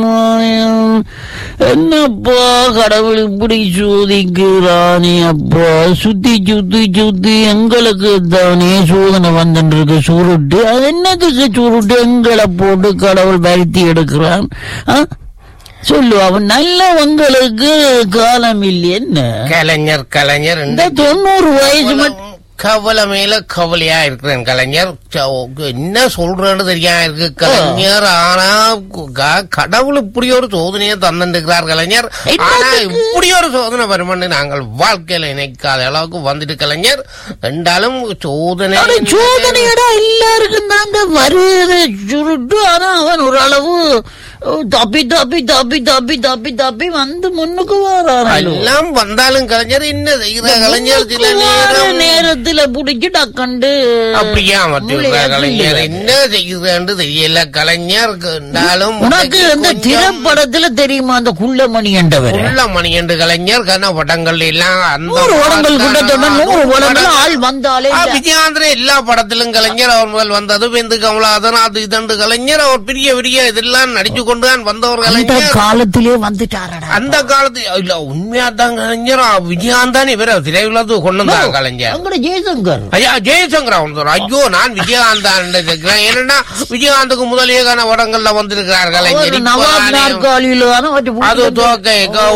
என்னப்பா கடவுள் இப்படி சோதிக்கிறானே அப்பா சுத்தி சுத்தி சுத்தி எங்களுக்கு தானே சோதனை வந்துட்டு இருக்கு சுருட்டு அது என்னத்துக்கு சுருட்டு எங்களை போட்டு கடவுள் வருத்தி எடுக்கிறான் ஆ? சொல்லு அவன் நல்லவங்களுக்கு காலம் இல்லை என்ன கலைஞர் கலைஞர் இந்த தொண்ணூறு வயசு மட்டும் கவலை மேல கவலையா இருக்கிறேன் கலைஞர் ச- என்ன சொல்றேன்னு தெரியாம இருக்கு கலைஞர் ஆனா க- கடவுள் இப்படி ஒரு சோதனையை தந்துருக்கிறார் கலைஞர் ஆனா இப்படி ஒரு சோதனை வருமானு நாங்கள் வாழ்க்கையில நினைக்காத அளவுக்கு வந்துட்டு கலைஞர் ரெண்டாலும் சோதனை அட, சோதனையடா எல்லாருக்கும் தாங்க வருது சுருட்டு ஆனா அவன் ஓரளவு அஹ், தப்பி தப்பி தப்பி தப்பி தப்பி தப்பி வந்து முன்னுக்கு வரானோ எல்லாம் வந்தாலும் கலைஞர் என்ன செய்யற கலைஞர் சில நேரம் நேரத்துல புடிச்சு டக்கண்டு அப்படியா மத்திய மூளையை கலைஞர் கிள்ளுங்க. என்ன செய்யுதுன்னு தெரியல கலைஞர் இருந்தாலும் உனக்கு அந்த கொஞ்சம் திரைப்படத்துல தெரியுமா அந்த குள்ளமணி என்றவர் உள்ள மணியண்டு கலைஞர் கன படங்கள் எல்லாம் அந்த நூறு படங்கள் கிட்டத்தட்ட நூறு படங்கள் ஆள் வந்தாலே ஆ, விஜயாந்திர எல்லா படத்திலும் கலைஞர் அவர் முதல் வந்தது வெந்து கமலாதன் அது இதண்டு கலைஞர் அவர் பெரிய பெரிய இதெல்லாம் நடிச்சு கொண்டு தான் வந்தவர் அந்த கலைஞர் காலத்திலே வந்துட்டாரடா அந்த காலத்து இல்ல உண்மையா தான் கலைஞர் ஆ, விஜயகாந்தான் இவர திரையுலகத்து கொண்டு வந்தாங்க கலைஞர் அங்கட ஜெயசங்கர் ஐயா ஜெயசங்கர் அவன் சொல்றான். ஐயோ நான் விஜயகாந்த் இருக்கிறேன் ஏன்னா விஜயகாந்துக்கு முதலிய கான படங்கள்ல வந்திருக்கிறார் கலைஞர் அவர் இப்ப நவாப் நானே- நாற்காலியில தானே வச்சு அது பூட்டு தோக்கை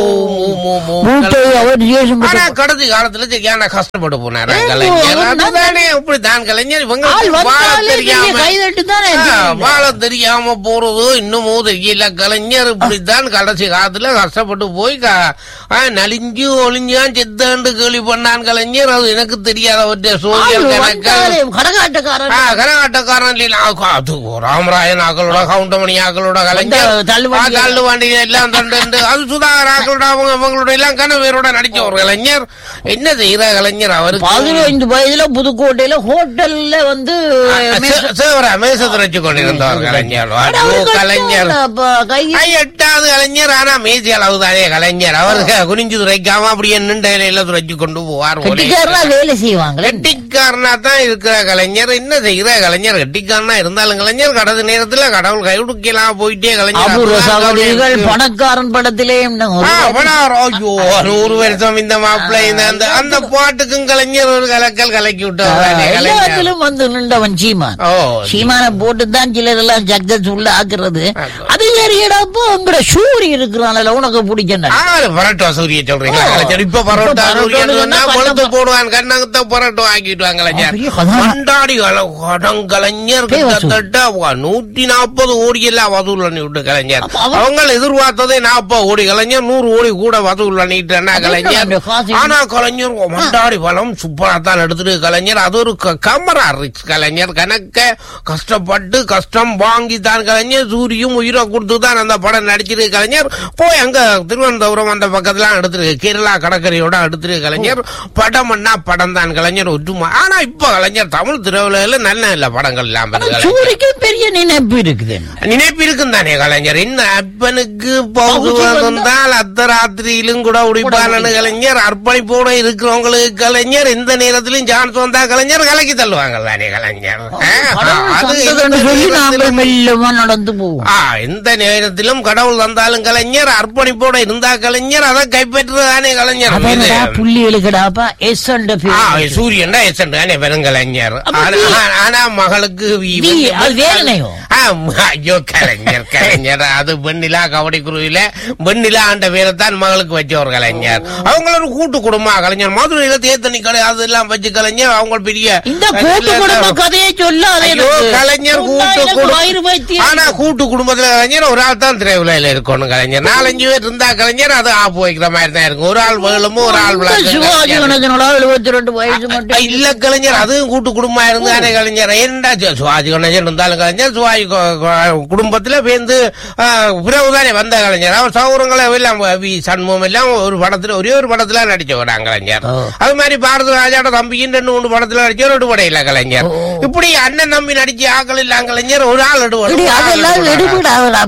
மூட்டை அவர் ஜெயசங்கர் ஆனா கடைசி காலத்துல சரியான கஷ்டப்பட்டு போனாரு ஏன் கலைஞர் அவன் அதுதானே இப்படித்தான் கலைஞர் இவங்க ஆள் வாழ வந்தாலே தெரியாம கைதட்டு தானே ஆ, வாழ தெரியாம போறது இன்னமும் தெரியல கலைஞர் இப்படித்தான் கடைசி காலத்துல கஷ்டப்பட்டு போய் க- ஆ, நலிஞ்சு ஒளிஞ்சான் செத்தாண்டு கேள்வி பண்ணான் கலைஞர் அது எனக்கு தெரியாத ஒரு சோழியல் கணக்கு கடகாட்டக்காரன் ஆ, கரகாட்டக்காரன் இல்ல, ஆ, அது ராமராயன் ஆக்களோட கவுண்டமணி ஆக்களோட கலைஞர் அந்த தள்ளுவண்டி- ஆ, தள்ளுவண்டி எல்லாம் தண்டு தண்டு. அது சுதாகர் ஆக்களோட அவங்க அவங்களோட எல்லாம் கனவேரோட நடிச்ச ஒரு கலைஞர் என்ன செய்யற கலைஞர் அவருக்கு பதினைந்து வயதுல புதுக்கோட்டையில ஹோட்டல்ல வந்து சே- சேவர மேசத்தை வச்சு கொண்டிருந்தவர் கலைஞர் ஐயோ, கலைஞர் கை ஐ, எட்டாவது கலைஞர் ஆனா மேசி அளவு தானே கலைஞர் அவர் குனிஞ்சு துரைக்காம அப்படியே நின்ற இலையில துரைச்சு கொண்டு போவார் ஒரே- கெட்டிக்காரனா வேலை செய்வாங்களே கெட்டிக்காரனா தான் இருக்கிற கலைஞர் என்ன செய்யற கலைஞர் கெட்டிக்காரனா இருந்தாலும் கலைஞர் கடந்த நேரத்துல கடவுள் கைவிடுக்கலாம் போயிட்டே கலைஞர் அபூர்வ அதுதான் சகோதரிகள் கலைஞருக்கு. பணக்காரன் படத்திலே ஆ, பணம், ஐயோ, நூறு வருஷம் இந்த மாப்பிள்ளை இந்த அந்த அந்த பாட்டுக்கும் கலைஞர் ஒரு கலக்கல் கலக்கி விட்டார் கலைஞர் எல்லாத்திலும் வந்து நின்றவன் சீமான் ஓ சீமான போட்டு தான் சிலர் எல்லாம் சக்சஸ் உள்ள ஆக்குறது அது சரியடாப்போ உங்களோட சூரி இருக்கிறான்ல உனக்கு பிடிச்ச ஆ, பரோட்டா சூரிய சொல்றீங்களா ஓ. கலைஞர் இப்ப பரோட்டா இப்ப சூரியன் பரோட்டான்னு சொன்னா சொன்னா கொழுத்து கண்ணப்ப- போடுவான் கண்ணகத்தை பரோட்டா ஆக்கிடுவாங்க கலைஞர் பெரிய கதை. கொண்டாடி கல- கடன் கலைஞர் பே வசூல். கிட்டத்தட்ட நூத்தி நாற்பது கோடி எல்லாம் வசூல் பண்ணி விட்டு கலைஞர் அப்ப அவன்- அவங்க எதிர்பார்த்ததே நாற்பது கோடி கலைஞர் நூறு கோடி கூட வசூல் பண்ணிட்டு கலைஞர் அந்த காசு- ஆனா கலைஞர் மண்டாடி பலம் சூப்பரா தான் எடுத்துட்டு கலைஞர் அது ஒரு க- கமரா ரிக்ஸ் கலைஞர் கணக்க கஷ்டப்பட்டு கஷ்டம் வாங்கி தான் கலைஞர் சூரியும் உயிரை கொடுத்து தான் அந்த படம் நடிச்சிருக்கு கலைஞர் போய் அங்க திருவனந்தபுரம் அந்த பக்கத்துல எடுத்துருக்கு கேரளா கடற்கரையோட எடுத்துருக்கு கலைஞர் படம்னா படம் தான் கலைஞர் ஒற்றுமா ஆனா இப்ப கலைஞர் தமிழ் திரையுலகில நல்ல நல்ல படங்கள் எல்லாம் வருது கலைஞர். சூரிக்கு பெரிய நினைப்பு இருக்குது நினைப்பு இருக்கும் தானே கலைஞர் என்ன அப்பனுக்கு பகுது பகுதி வந்தால் அத்த ராத்திரியிலும் கூட உடிப்பானு கலைஞர் அர்ப்பணிப்போட இருக்கிறவங்களுக்கு கலைஞர் எந்த நேரத்திலும் சான்ஸ் வந்தா கலைஞர் கலக்கி தள்ளுவாங்க தானே கலைஞர் ஆ, கடவுள் அது தந்ததுன்னு எந்த சொல்லி நாங்கள் நேரத்திலும் மெல்லமா நடந்து போவோம் ஆ, எந்த நேரத்திலும் கடவுள் தந்தாலும் கலைஞர் அர்ப்பணிப்போட இருந்தா கலைஞர் அதை கைப்பற்றுதானே கலைஞர் அதனடா இது. புள்ளி எழுக்கடாப்பா எஸ் அண்ட் ஆ, சூரியன் தான் எசன்ட் தானே பெருங்கலைஞர் அப்ப ஆனா- வி- ஆனா- ஆனா மகளுக்கு வி- வி, அது வேதனையோ? ஆ, ஐயோ கலைஞர் கலைஞர் அது வெண்ணிலா கபடி குருவில வெண்ணிலா ஆண்ட பேரைத்தான் மகளுக்கு வச்ச ஒரு கலைஞர் அவங்கள ஒரு கூட்டு குடும்பம் கலைஞர் மதுரையில தேத்தனி கடை அதெல்லாம் வச்சு கலைஞர் அவங்க பெரிய இந்த கூட்டு குடும்ப கதையை சொல்லாதே ஐயோ, எனக்கு. கலைஞர் சொன்னா கூட்டு எனக்கு குடும்பம். வயிறு வைத்தியம். ஆனா கூட்டு குடும்பத்துல கலைஞர் ஒரு ஆள் தான் திரையுலையில இருக்கணும் கலைஞர் நாலஞ்சு பேர் இருந்தா கலைஞர் அது ஆப்பு வைக்கிற மாதிரி தான் இருக்கும் ஒரு ஆள் வேலுமும் ஒரு ஆள் இந்த விளக்கும் சிவாஜி கலைஞர். கணேசனோட எழுபத்தி ரெண்டு வயசு மட்டும் இல்ல கலைஞர் அதுவும் கூட்டு குடும்பம் இருந்தானே கலைஞர் ஏன்டா சு- சிவாஜி கணேசன் இருந்தாலும் கலைஞர் சிவாஜி கு- கு- குடும்பத்துல பேருந்து பிறகுதானே வந்த கலைஞர் அவர் சௌரங்களை எல்லாம் வி சண்முகம் எல்லாம் ஒரு படத்துல ஒரே ஒரு படத்துல நடிச்ச வராங்க கலைஞர் ஓ. அது மாதிரி பாரத ராஜாட தம்பியும் ரெண்டு மூணு படத்துல நடிச்ச ஒரு படையில கலைஞர் ஓ. இப்படி அண்ணன் நம்பி நடிச்ச ஆக்கள் இல்ல கலைஞர் ஒரு ஆள் இடி, அதெல்லாம் எடுவார் எடுபடாதுடா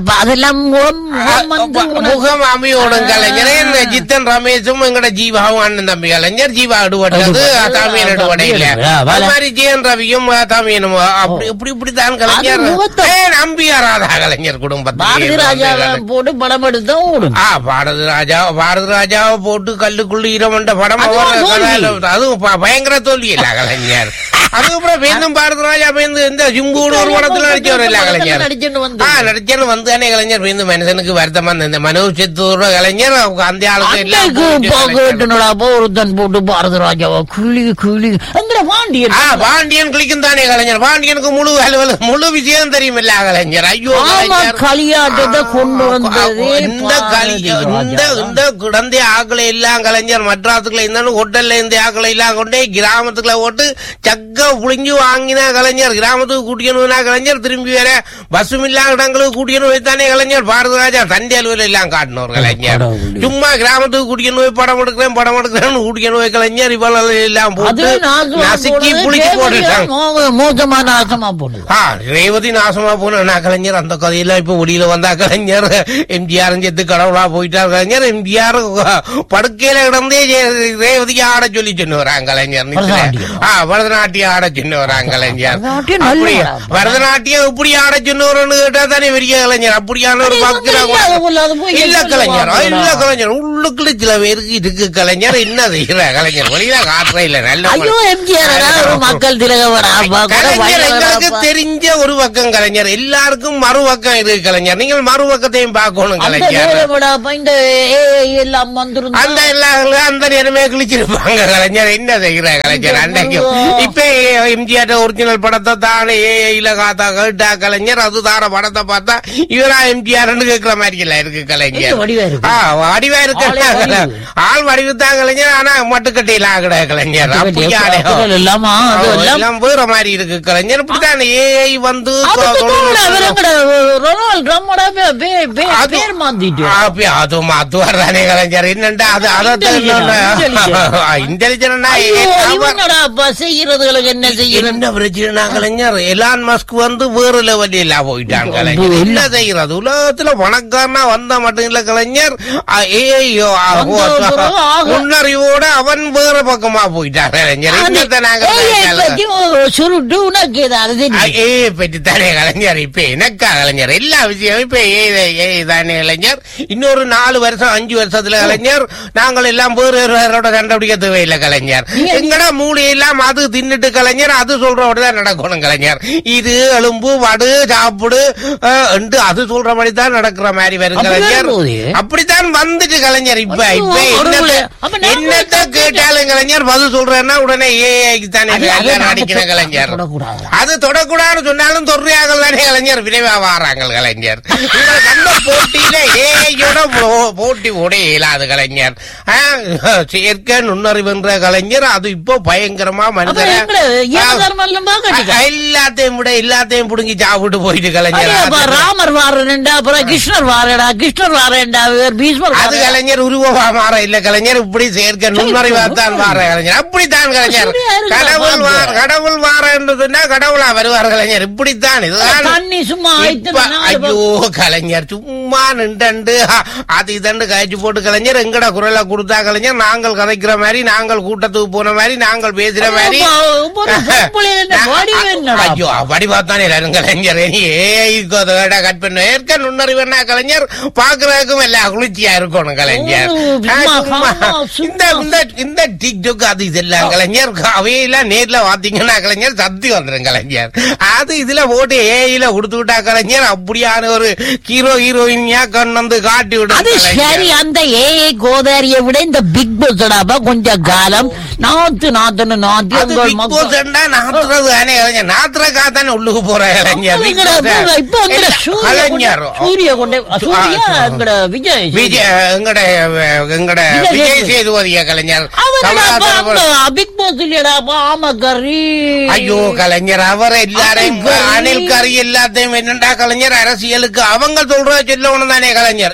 அப்ப அதெல்லாம் முகம் முகம் வந்து உனக்கு- முகம் அமையோடும் கலைஞர் இந்த ஜித்தன் ரமேஷும் எங்கட ஜீவாவும் அண்ணன் தம்பி கலைஞர் ஜீவா அடுபட்டது தமிழ் அடுபடை இல்ல ஆ, வேலை. அது மாதிரி ஜெயன் ரவியும் தமிழனும் அப்படி இப்படி இப்படித்தான் கலைஞர் அது முகத்தை- ஏன் நம்பியாராதா கலைஞர் பாரதி ராஜா குடும்பத்தில் போட்டு படம் எடுத்தா ஓடும் ஆ பாரதி ராஜா பாரதி ராஜாவை போட்டு கல்லுக்குள்ள ஈரமண்ட படம் அது அவர் ஒரு தோல்வி. கதால- அதுவும் ப- பயங்கர தோல்வி இல்ல கலைஞர் அதுக்கப்புறம் பேருந்தும் பாரதி ராஜா பேருந்து இந்த சிம்பூடு ஒரு படத்துல நடிச்சவர் இல்ல கலைஞர் நடிச்சுட்டு வந்து ஆ நடிச்சேன்னு வந்தானே கலைஞர் பேருந்து மனுஷனுக்கு வருத்தமா இருந்தது. இந்த மனோஜ் சித்தூர் கலைஞர் அவங்க அந்த ஆளுக்கு எல்லாம் அன்னைக்கு போயிட்டு கலைஞர். கேட்டுனடா ஒருத்தன் போட்டு பாரத ராஜாவா குழி குழி எங்கட பாண்டியன் ஆ பாண்டியன் கிளிக்கும் தானே கலைஞர் பாண்டியனுக்கு முழு அலுவலக முழு விஷயம் தெரியும் இல்ல கலைஞர் ஐயோ ஆமா கலைஞர் களியாட்டத்தை கொண்டு வந்தது இந்த களி இந்த இந்த குழந்தை ஆக்களை எல்லாம் கலைஞர் மட்ராஸுக்குள்ள இருந்தாலும் ஹோட்டல்ல இந்த ஆக்களை எல்லாம் கொண்டே கிராமத்துக்குள்ள போட்டு சக்க புளிஞ்சு வாங்கினா கலைஞர் கிராமத்துக்கு கூட்டியணும்னா கலைஞர் திரும்பி வேற பஸ்ஸும் இல்லாத இடங்களுக்கு கூட்டியணும் வைத்தானே கலைஞர் பாரதராஜா தண்டி அலுவல எல்லாம் காட்டினோர் கலைஞர் கடவுளே. சும்மா கிராமத்துக்கு கூட்டியணும் போய் படம் எடுக்கிறேன் படம் எடுக்கிறேன்னு கூட்டியணும் போய் கலைஞர் இவ்வளவு எல்லாம் அது போட்டு நாசமா நசுக்கி போனது, புளிச்சு தேவதையா போட்டுட்டாங்க மோ- மோசமா நாசமா போனது ஆ ரேவதி நாசமா போனா கலைஞர் அந்த கதையெல்லாம் இப்ப ஒளியில வந்தா கலைஞர் எம்ஜிஆர் செத்து கடவுளா போயிட்டார் கலைஞர் எம்ஜிஆர் படுக்கையில கிடந்தே ஜெ- ரேவதிக்கு ஆட சொல்லி சொன்னு வராங்க கலைஞர் நிச்சயம். பரதநாட்டியம். ஆ பரதநாட்டியம் ஆட சொன்னு வராங்க கலைஞர் பரதநாட்டியம் நல்ல அப்படி ஆடம். பரதநாட்டியம் இப்படி ஆட சொன்னு வரணும்னு கேட்டா தானே பெரிய கலைஞர் அப்படியான ஒரு அது பக்தரா இவங்க இல்லாத போல அது போய் இல்ல எப்படி கலைஞர் சொல்லுவாங்கடா? இல்ல கலைஞர் உள்ளுக்குள்ள சில பேருக்கு இருக்கு கலைஞர் என்ன செய்யற கலைஞர் வெளியில காட்டுற இல்ல நல்ல ஐயோ எம்ஜிஆர் ஒரு மக்கள் திலகவடா கலைஞர் எங்களுக்கு தெரிஞ்ச ஒரு பக்கம் கலைஞர் எல்லாருக்கும் மறு பக்கம் இருக்கு கலைஞர் நீங்கள் மறு பக்கத்தையும் பார்க்கணும் அந்த கலைஞர் நேரமடா, அப்ப இந்த AI எல்லாம் வந்திருந்தா அந்த எல்லாம் அந்த நேரமே கிழிச்சிருப்பாங்க கலைஞர் என்ன செய்யற கலைஞர் அன்னைக்கு இப்ப எம்ஜிஆர் ஒரிஜினல் படத்தை தானே ஏஐல காத்தா கேட்டா கலைஞர் அது தார படத்தை பார்த்தா இவரா எம்ஜிஆர்னு கேட்கிற மாதிரி இல்ல இருக்கு கலைஞர் எங்க வடிவா இருக்கு? ஆ, வடிவா இருக்கு ஆளே வடிவு. ஆள் வடிவு தான் கலைஞர் ஆனா மட்டுக்கட்டையில ஆகட கலைஞர் அப்படியே குரல் இல்லாமா அது எல்லாம் எல்லாம் வேற மாதிரி இருக்கு கலைஞர் இப்படிதான் ஏஐ வந்து அது தொ- கூட தொழில்நுட்பம் அவரங்கட ரொனால்ட் ட்ரம்மோட பே- பே- பே- அது- பேர் மாத்திட்டு அப்படி அது மாத்துவார் தானே கலைஞர் என்னண்டா அது Intelligent, இன்டெலிஜென்டா ஐயோ, இவங்கடா அப்ப செய்யறதுகளுக்கு என்ன செய்யறது என்ன பிரச்சனை கலைஞர் எலான் மஸ்க் வந்து வேறு லெவலில் எல்லாம் போயிட்டான் கலைஞர் இல்ல. என்ன செய்யறது உலகத்துல பணக்காரனா வந்தா மட்டும் இல்ல கலைஞர் ஏஐயோ வந்த பிறகு ஆக- முன்னறிவோட அவன் வேற பக்கமா போயிட்டான் கலைஞர் என்னத்தை நாங்க ஏய், சொல்ல? பத்தி ஒரு சுருட்டு உனக்கு ஏதாவது தெரியும்? ஏ பற்றி தானே கலைஞர் இப்ப எனக்கா கலைஞர் எல்லா விஷயம் இப்ப ஏ ஏ தானே கலைஞர் இன்னொரு நாலு வருஷம் அஞ்சு வருஷத்துல கலைஞர் நாங்கள் எல்லாம் வேறு வேறோட கண்டுபிடிக்க தேவையில்லை கலைஞர் எங்கடா மூளை எல்லாம் அது தின்னுட்டு கலைஞர் அது சொல்றபடி தான் நடக்கணும் கலைஞர் இது எலும்பு வடு சாப்பிடு அஹ், என்று அது சொல்ற மாதிரி தான் நடக்கிற மாதிரி வரும் அப்படி கலைஞர் வரும்போது? அப்படித்தான் வந்துட்டு கலைஞர் இப்ப ஐயோ, இப்ப கடவுளே. என்னத்த அப்ப நாம என்னத்த கேட்டாலும் கலைஞர் பதில் சொல்றேன்னா உடனே ஏஐக்கு தானே அது- அது கலைஞர் நாம அடிக்கிற தொட- கலைஞர் தொடக்கூடாது. அது தொடக்கூடாதுன்னு சொன்னாலும் தொடுறியாங்கள் தானே கலைஞர் விரைவா வாராங்க கலைஞர் இவங்க கண்ட போட்டியில ஏஐயோட போ- போட்டி போட இயலாது கலைஞர் ஆ, செயற்கை நுண்ணறிவுன்ற கலைஞர் அது இப்போ பயங்கரமா அப்ப மனிதரை எங்கட ஏகதர்மம் எல்லாம் பார்க்கட்டுக்க. அ- எல்லாத்தையும் விட எல்லாத்தையும் புடுங்கி சாப்பிட்டு போயிட்டு கலைஞர் அடே, அப்ப அது- ராமர் வாரேன்டா அப்புறம் கிருஷ்ணர் வாரடா கிருஷ்ணர் வாரேன்டா இவர் பீஷ்மர் அது வாரேன்டா. கலைஞர் உருவமா மாற இல்ல கலைஞர் இப்படி செயற்கை நுண்ணறிவா தான் மாற கலைஞர் அப்படித்தான் கலைஞர் அப்படியா இருக்கா? கடவுள் வார பாருங்க. கடவுள் வார என்று சொன்னா கடவுளா வருவார் கலைஞர் இப்படித்தான் இதுதான் தண்ணி சும்மா ஆயிட்டு இப்ப நாலு ஐயோ பக்கம். கலைஞர் சும்மா நின்று அது இதண்டு கழிச்சு போட்டு கலைஞர் எங்கட குரலை கொடுத்தா கலைஞர் நாங்கள் கதைக்கிற மாதிரி நாங்கள் கூட்டத்துக்கு போன மாதிரி நாங்கள் பேசுற மாதிரி அப்ப ஒரு பொம்பளையில இந்த வடிவு என்னடா? ஐயோ வடிவாத்தானே எல்லாரும் கலைஞர் ஏஐ கட் பண்ண ஏற்க நுண்ணறிவு என்ன கலைஞர் பாக்குறதுக்கும் எல்லாம் குளிர்ச்சியா இருக்கணும் கலைஞர் ஓ, ஆ, சும்மா, சும்மா. சும்மா, இந்த இந்த இந்த டிக்டாக் அது இதெல்லாம் கலைஞர் அவையெல்லாம் நேர்ல பாத்தீங்கன்னா கலைஞர் சத்தி வந்துரும் கலைஞர் அது இதுல போட்டு ஏஐல கொடுத்து விட்டா கலைஞர் அப்படியான ஒரு ஹீரோ ஹீரோயினியா கொண்டு வந்து காட்டி விடும் அது கலைஞர். சரி அந்த ஏஐ கோதாரியை விட இந்த பிக் பாஸ்டாப்பா கொஞ்சம் காலம் நாத்து நாத்துன்னு நாத்தி அது உங்கள் பிக் மக்கள் பாஸ்ண்டா நாத்துறது தானே கலைஞர் நாத்துற காத்தானே உள்ளுக்கு போற கலைஞர் பிக் எங்கட பாஸ் இப்ப எங்கட இல்ல, சூரிய கலைஞர் கொண்டே- சூரிய கொண்டே சூர்யா ஆ, எங்கட விஜய் விஜய் எங்கட எங்கட விஜய் விஜய் சேதுபதி. சேதுபதிய கலைஞர் அவனடாப்பா கமலஹாசன் அந்த பிக் பாஸ் இல்லடாப்பா ஆமக்கறி ஐயோ கலைஞர் அவர் எல்லாரையும் அனில் கரி. அனில் கரி எல்லாத்தையும் என்னண்டா கலைஞர் அரசியலுக்கு அவங்க சொல்ற சொல்லணும் தானே கலைஞர்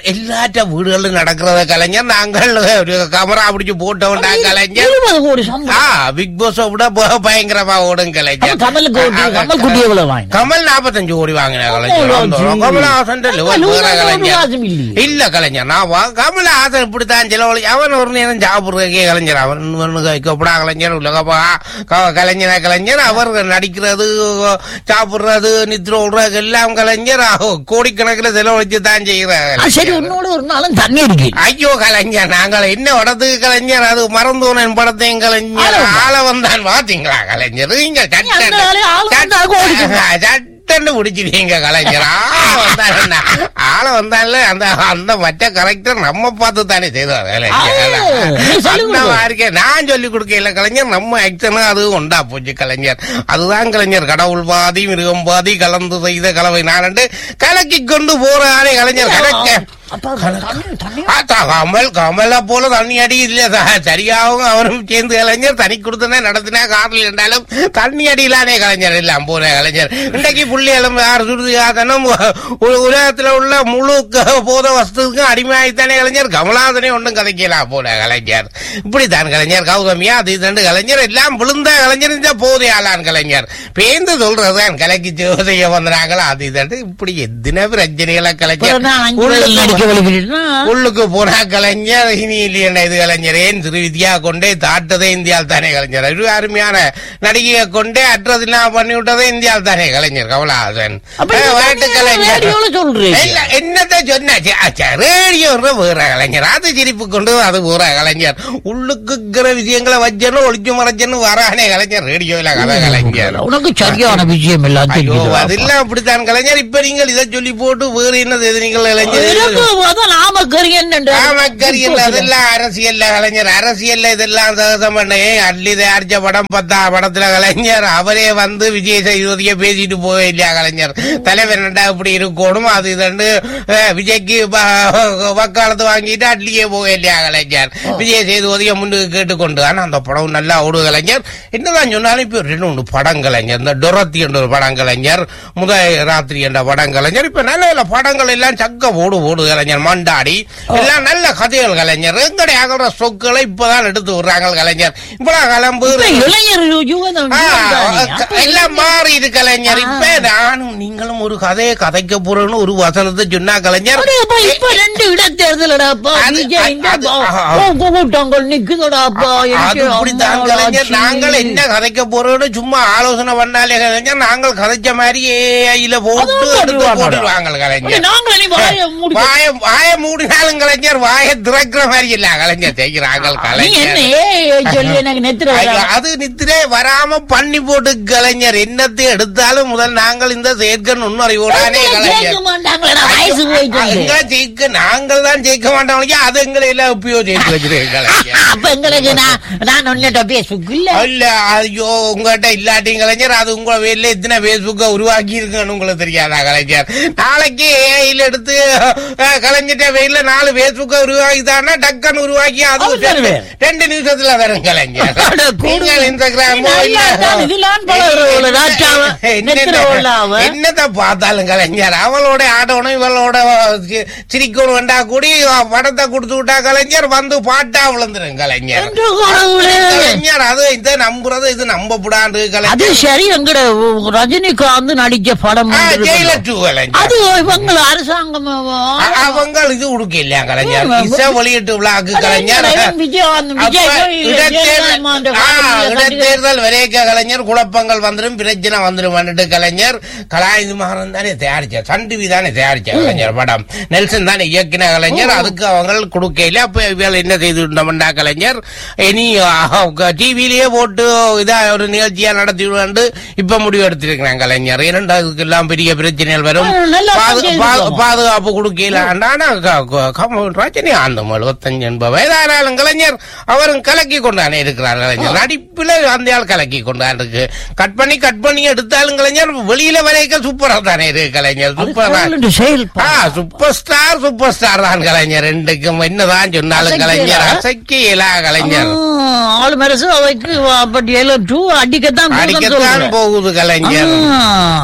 எல்லாற்ற வீடுகளிலும் நடக்கிறத கலைஞர் நாங்கள் ஒரு கமரா பிடிச்சு போட்டோம்டா கலைஞர் இருபது கோடி ஆ சம்பளம் பிக் பாஸ் விட ப- பயங்கரமா ஓடும் கலைஞர் அப்ப கமலுக்கு ஓட்டு- ஆ, கமல் குட்டி எவ்வளவு வாங்கினா? கமல் நாற்பத்தஞ்சு கோடி வாங்கின கலைஞர் கமலாஜி. அந்த கமலஹாசன் level கமல் வேற ஒரு கலைஞர் காசும் இல்லையே. இல்ல கலைஞர் நான் வா- கமலஹாசன் இப்படித்தான் செலவழி அவன் ஒரு நேரம் சாப்பிடுறதுக்கே கலைஞர் அவன் வைக்கப்படா கலைஞர் உலகப்பா க- கலைஞரா கலைஞர் அவர் நடிக்கிறது சாப்பிடுறது நித்திர விடுறது எல்லாம் கலைஞர் அவ- கோடிக்கணக்கில் செலவழிச்சு தான் செய்கிறார் ஆ, சரி உன்னோட ஒரு நாளும் தண்ணி அடிக்கல ஐயோ கலைஞர் நாங்கள் என்ன படத்துக்கு கலைஞர் அது மறந்தோனன் படத்தையும் கலைஞர் ஆள ஆள வந்தான் பாத்தீங்களா கலைஞர் நீங்க சட்டன் அந்த ஆளு ஆள வந்தாலும் ஓடிச்சு. சட்டன்னு பிடிச்சிருக்கீங்க கலைஞர் ஆள வந்தான் என்ன? ஆள வந்தான்ல அந்த அந்த மற்ற கரெக்டர் நம்ம பார்த்து தானே செய்தார் கலைஞர் ஆ, நீ சொல்லிக் அந்த கொடு. மாதிரி நான் சொல்லி கொடுக்கல கலைஞர் நம்ம ஆக்ஷனும் அது உண்டா போச்சு கலைஞர் அதுதான் கலைஞர் கடவுள் பாதி மிருகம் பாதி கலந்து செய்த கலவை நான் கலக்கி கொண்டு போறானே கலைஞர் கலக்க அப்ப தண்ணி தண்ணி ஆத்தா, கமல் கமல போல தண்ணி அடி இல்ல ச- சரியாகவும் அவரும் சேர்ந்து கலைஞர் தனி கொடுத்தனே நடத்தினா காரில் இருந்தாலும் தண்ணி அடியிலானே கலைஞர் எல்லாம் போன கலைஞர் இன்றைக்கு புள்ளிகளும் யார் சுருதி ஆதனும் உலகத்துல உள்ள முழு க- போத வஸ்துக்கும் அடிமையாய்த்தானே கலைஞர் கமலாதனே ஒன்றும் கதைக்கலாம் போன கலைஞர் இப்படித்தான் கலைஞர் கௌதமியா அது இதுண்டு கலைஞர் எல்லாம் விழுந்த கலைஞர் இந்த போதை ஆளான் கலைஞர் பேந்து சொல்றதுதான் கலைக்கு செய்ய வந்தாங்களா அது இதுண்டு இப்படி எத்தனை பிரச்சனைகளை அப்புறம் நான் அஞ்சு வயதில் கலைஞர் நடிக்க வலிக்கிறேன்னா உள்ளுக்கு போனா கலைஞர் இனி இல்லையா இது கலைஞர் ஏன் திரு வித்யா கொண்டே தாட்டதே இந்தியாவில் தானே கலைஞர் ஒரு அருமையான நடிகையை கொண்டே அற்றதெல்லாம் பண்ணி விட்டதே இந்தியாவில் தானே கலைஞர் கமலஹாசன் அப்ப அஹ், இந்த வாழ்த்து தண்ணி கலைஞர் ரேடியோல சொல்றீங்க. இல்ல, என்னத்த சொன்னாச்சு அச்சா, ரேடியோ வேற கலைஞர் அது சிரிப்பு கொண்டு அது வேற கலைஞர் உள்ளுக்குங்கிற விஷயங்களை வச்சனும் ஒளிச்சு மறைச்சனும் வரானே கலைஞர் ரேடியோல கதை கலைஞர் உனக்கு சரியான விஷயம் எல்லாம் ஐயோ தெரியுது அதெல்லாம் அப்படித்தான் கலைஞர் இப்ப நீங்கள் இதை சொல்லி போட்டு வேறு என்னது இது நீங்கள் எனக்கு கலைஞர் அதான் நாமக்கரியன் காமக்கரியல் அதெல்லாம் அரசியல்ல கலைஞர் அரசியல்ல இதெல்லாம் சகசம் பண்ண ஏன் அள்ளி தயாரிச்ச படம் பத்தா படத்துல கலைஞர் அவரே வந்து விஜய் சேதுபதிய பேசிட்டு போவே இல்லையா கலைஞர் தலைவர் என்னடா இப்படி இருக்கணும் அது இதுன்னு அஹ், விஜய்க்கு ப- வக்காலத்து வாங்கிட்டு அட்லியே போவே இல்லையா கலைஞர் விஜய் சேதுபதிய முன்னுக்கு கேட்டுக்கொண்டு ஆனா அந்த படம் நல்லா ஓடு கலைஞர் என்னதான் சொன்னாலும் இப்ப ரெண்டு மூணு படம் கலைஞர் இந்த டொரத்தி என்ற ஒரு படம் கலைஞர் முத ராத்திரி என்ற படம் கலைஞர் இப்ப நல்ல நல்ல படங்கள் எல்லாம் சக்க ஓடு ஓடு கலைஞர் மண்டாடி எல்லாம் நல்ல கதைகள் கலைஞர் எங்கடைய அகல சொற்களை இப்பதான் எடுத்து விடுறாங்க கலைஞர் இப்பதான் கிளம்பு இளைஞர் யுவதம் ஆ, யுவதானே. க- அப்ப எல்லாம் மாறி இது கலைஞர் இப்ப நானும் நீங்களும் ஒரு கதையை கதைக்க போறோம்னு ஒரு வசனத்தை சொன்னா கலைஞர் அடே, அப்பா, இப்ப ரெண்டு இடைத்தேர்தலடாப்பா அது- விஜய் இந்த அது- பா- ஆ, ஆ. ஓ, கூட்டாங்கள் நிக்குதடாப்பா அது எனக்கு இப்படித்தான் அம்மாவால் கலைஞர் ஆச்சு. நாங்கள் என்ன கதைக்க போறோம்னு சும்மா ஆலோசனை பண்ணாலே கலைஞர் நாங்கள் கதைச்ச மாதிரி ஏஐல போட்டு அதான் எடுத்து பண்ணுவாங்க. போட்டுருவாங்க அடே, கலைஞர் நாங்கள் இனி வாயை மூடி- வாய வாய மூடினாலும் கலைஞர் வாய திறக்கிற மாதிரி இல்ல கலைஞர் செய்கிறாங்க நீ என்ன கலைஞர் ஏய் சொல்லி எனக்கு நெத்திர ஐயோ, அது நித்திரே வராம பண்ணி போட்டு கலைஞர் என்னத்தை எடுத்தாலும் முதல் நாங்கள் இந்த செயற்கை நுண்ணறிவோடானே கேட்க கலைஞர் மாட்டாங்களா வயசு போயிட்டு எங்களை ஜெயிக்க நாங்கள் தான் ஜெயிக்க மாட்டோம் அது எங்களை எல்லாம் எப்பயோ ஜெயிச்சு வச்சிருக்கேன் கலைஞர் அப்ப எங்களுக்கு நான் நான் உன்னிட்ட பேசுக்குள்ள இல்ல ஐயோ உங்ககிட்ட இல்லாட்டியும் கலைஞர் அது உங்க வேல எத்தனை பேஸ்புக்க உருவாக்கி இருக்குன்னு உங்களுக்கு தெரியாதா கலைஞர் நாளைக்கு ஏஐல எடுத்து அஹ், கலைஞர்ட்ட வெயில நாலு பேஸ்புக்க உருவாக்கிட்டான்னா டக்குன்னு உருவாக்கி அது அது ரெண்டு- தருவேன். ரெண்டு நிமிஷத்துல வரும் கலைஞர் அட, கூடு. நீங்கள் இன்ஸ்டாகிராமோ நீ இல்ல நல்லா தான் இதெல்லாம் பழகுறவள, ராஜாவ, நெத்திரவள அவ. என்னத்தை பார்த்தாலும் கலைஞர் அவளோட ஆடணும் இவளோட சி- சிரிக்கணும் வேண்டா கூடி படத்தை கொடுத்து விட்டா கலைஞர் வந்து பாட்டா விழுந்துரும் கலைஞர் என்று கடவுளே. கலைஞர் அது இதை நம்புறது இது நம்பப்படாது அது கலைஞர் சரி எங்கட ரஜினிகாந்த் நடிச்ச படம் ஆ, ஒன்று ஜெயில இருக்கு. டூ கலைஞர் அது இவங்க அரசாங்கம் அ- அவங்க இது கொடுக்க இல்லையா கலைஞர் ஆமா. இசை வெளியிட்டு விழாக்கு அது கலைஞர் இவன் விஜயகாந்த் விஜய் அப்ப போய் இடைத்தேர்தல் ஜெயலலிதாம்மாண்ட ஆ, வாழ்க்கையில கண்டு- இடைத்தேர்தல் வரைக்க கலைஞர் குழப்பங்கள் வந்துடும் பிரச்சனை வந்துடும் வந்துட்டு கலைஞர் கலாயுது மகன் தானே தயாரிச்சார் சன் டிவி தானே தயாரிச்ச கலைஞர் படம் நெல்சன் தானே இயக்கின கலைஞர் அதுக்கு அவங்க கொடுக்கல அப்ப இவள் என்ன செய்துட்டோம்டா கலைஞர் இனி டிவிலேயே போட்டு இதா ஒரு நிகழ்ச்சியா நடத்தி விடுவாண்டு இப்ப முடிவு எடுத்திருக்கிறாங்க கலைஞர் இரண்டா இதுக்கு எல்லாம் பெரிய பிரச்சனைகள் வரும் ஆ, நல்லா பாது- தான் பா- செய்திருக்கோம். பாதுகாப்பு கொடுக்கல ஆனா க- க- கம- ரஜினி அந்த எழுபத்தஞ்சு என்ப வயதானாலும் கலைஞர் அவரும் கலக்கி கொண்டானே இருக்கிறார் கலைஞர் நடிப்புல அந்த ஆள் கலக்கி கொண்டான் இருக்கு கட் பண்ணி கட் பண்ணி எடுத்தாலும் கலைஞர் வெளியில வரைக்கும் சூப்பரா தானே இருக்கு கலைஞர் அது சூப்பரா சொல்லுண்டு செயல் ஆ சூப்பர் ஸ்டார் சூப்பர் ஸ்டார் தான் கலைஞர் ரெண்டுக்கும் என்னதான் சொன்னாலும் கலைஞர் அசைக்கலா? அசைக்கலா கலைஞர் ஆள் மரசு அவைக்கு பட் எல்லாம் டூ அடிக்கத்தான் போகுதுன்னு அடிக்கத்தான் சொல்றேன். போகுது கலைஞர் ஆ.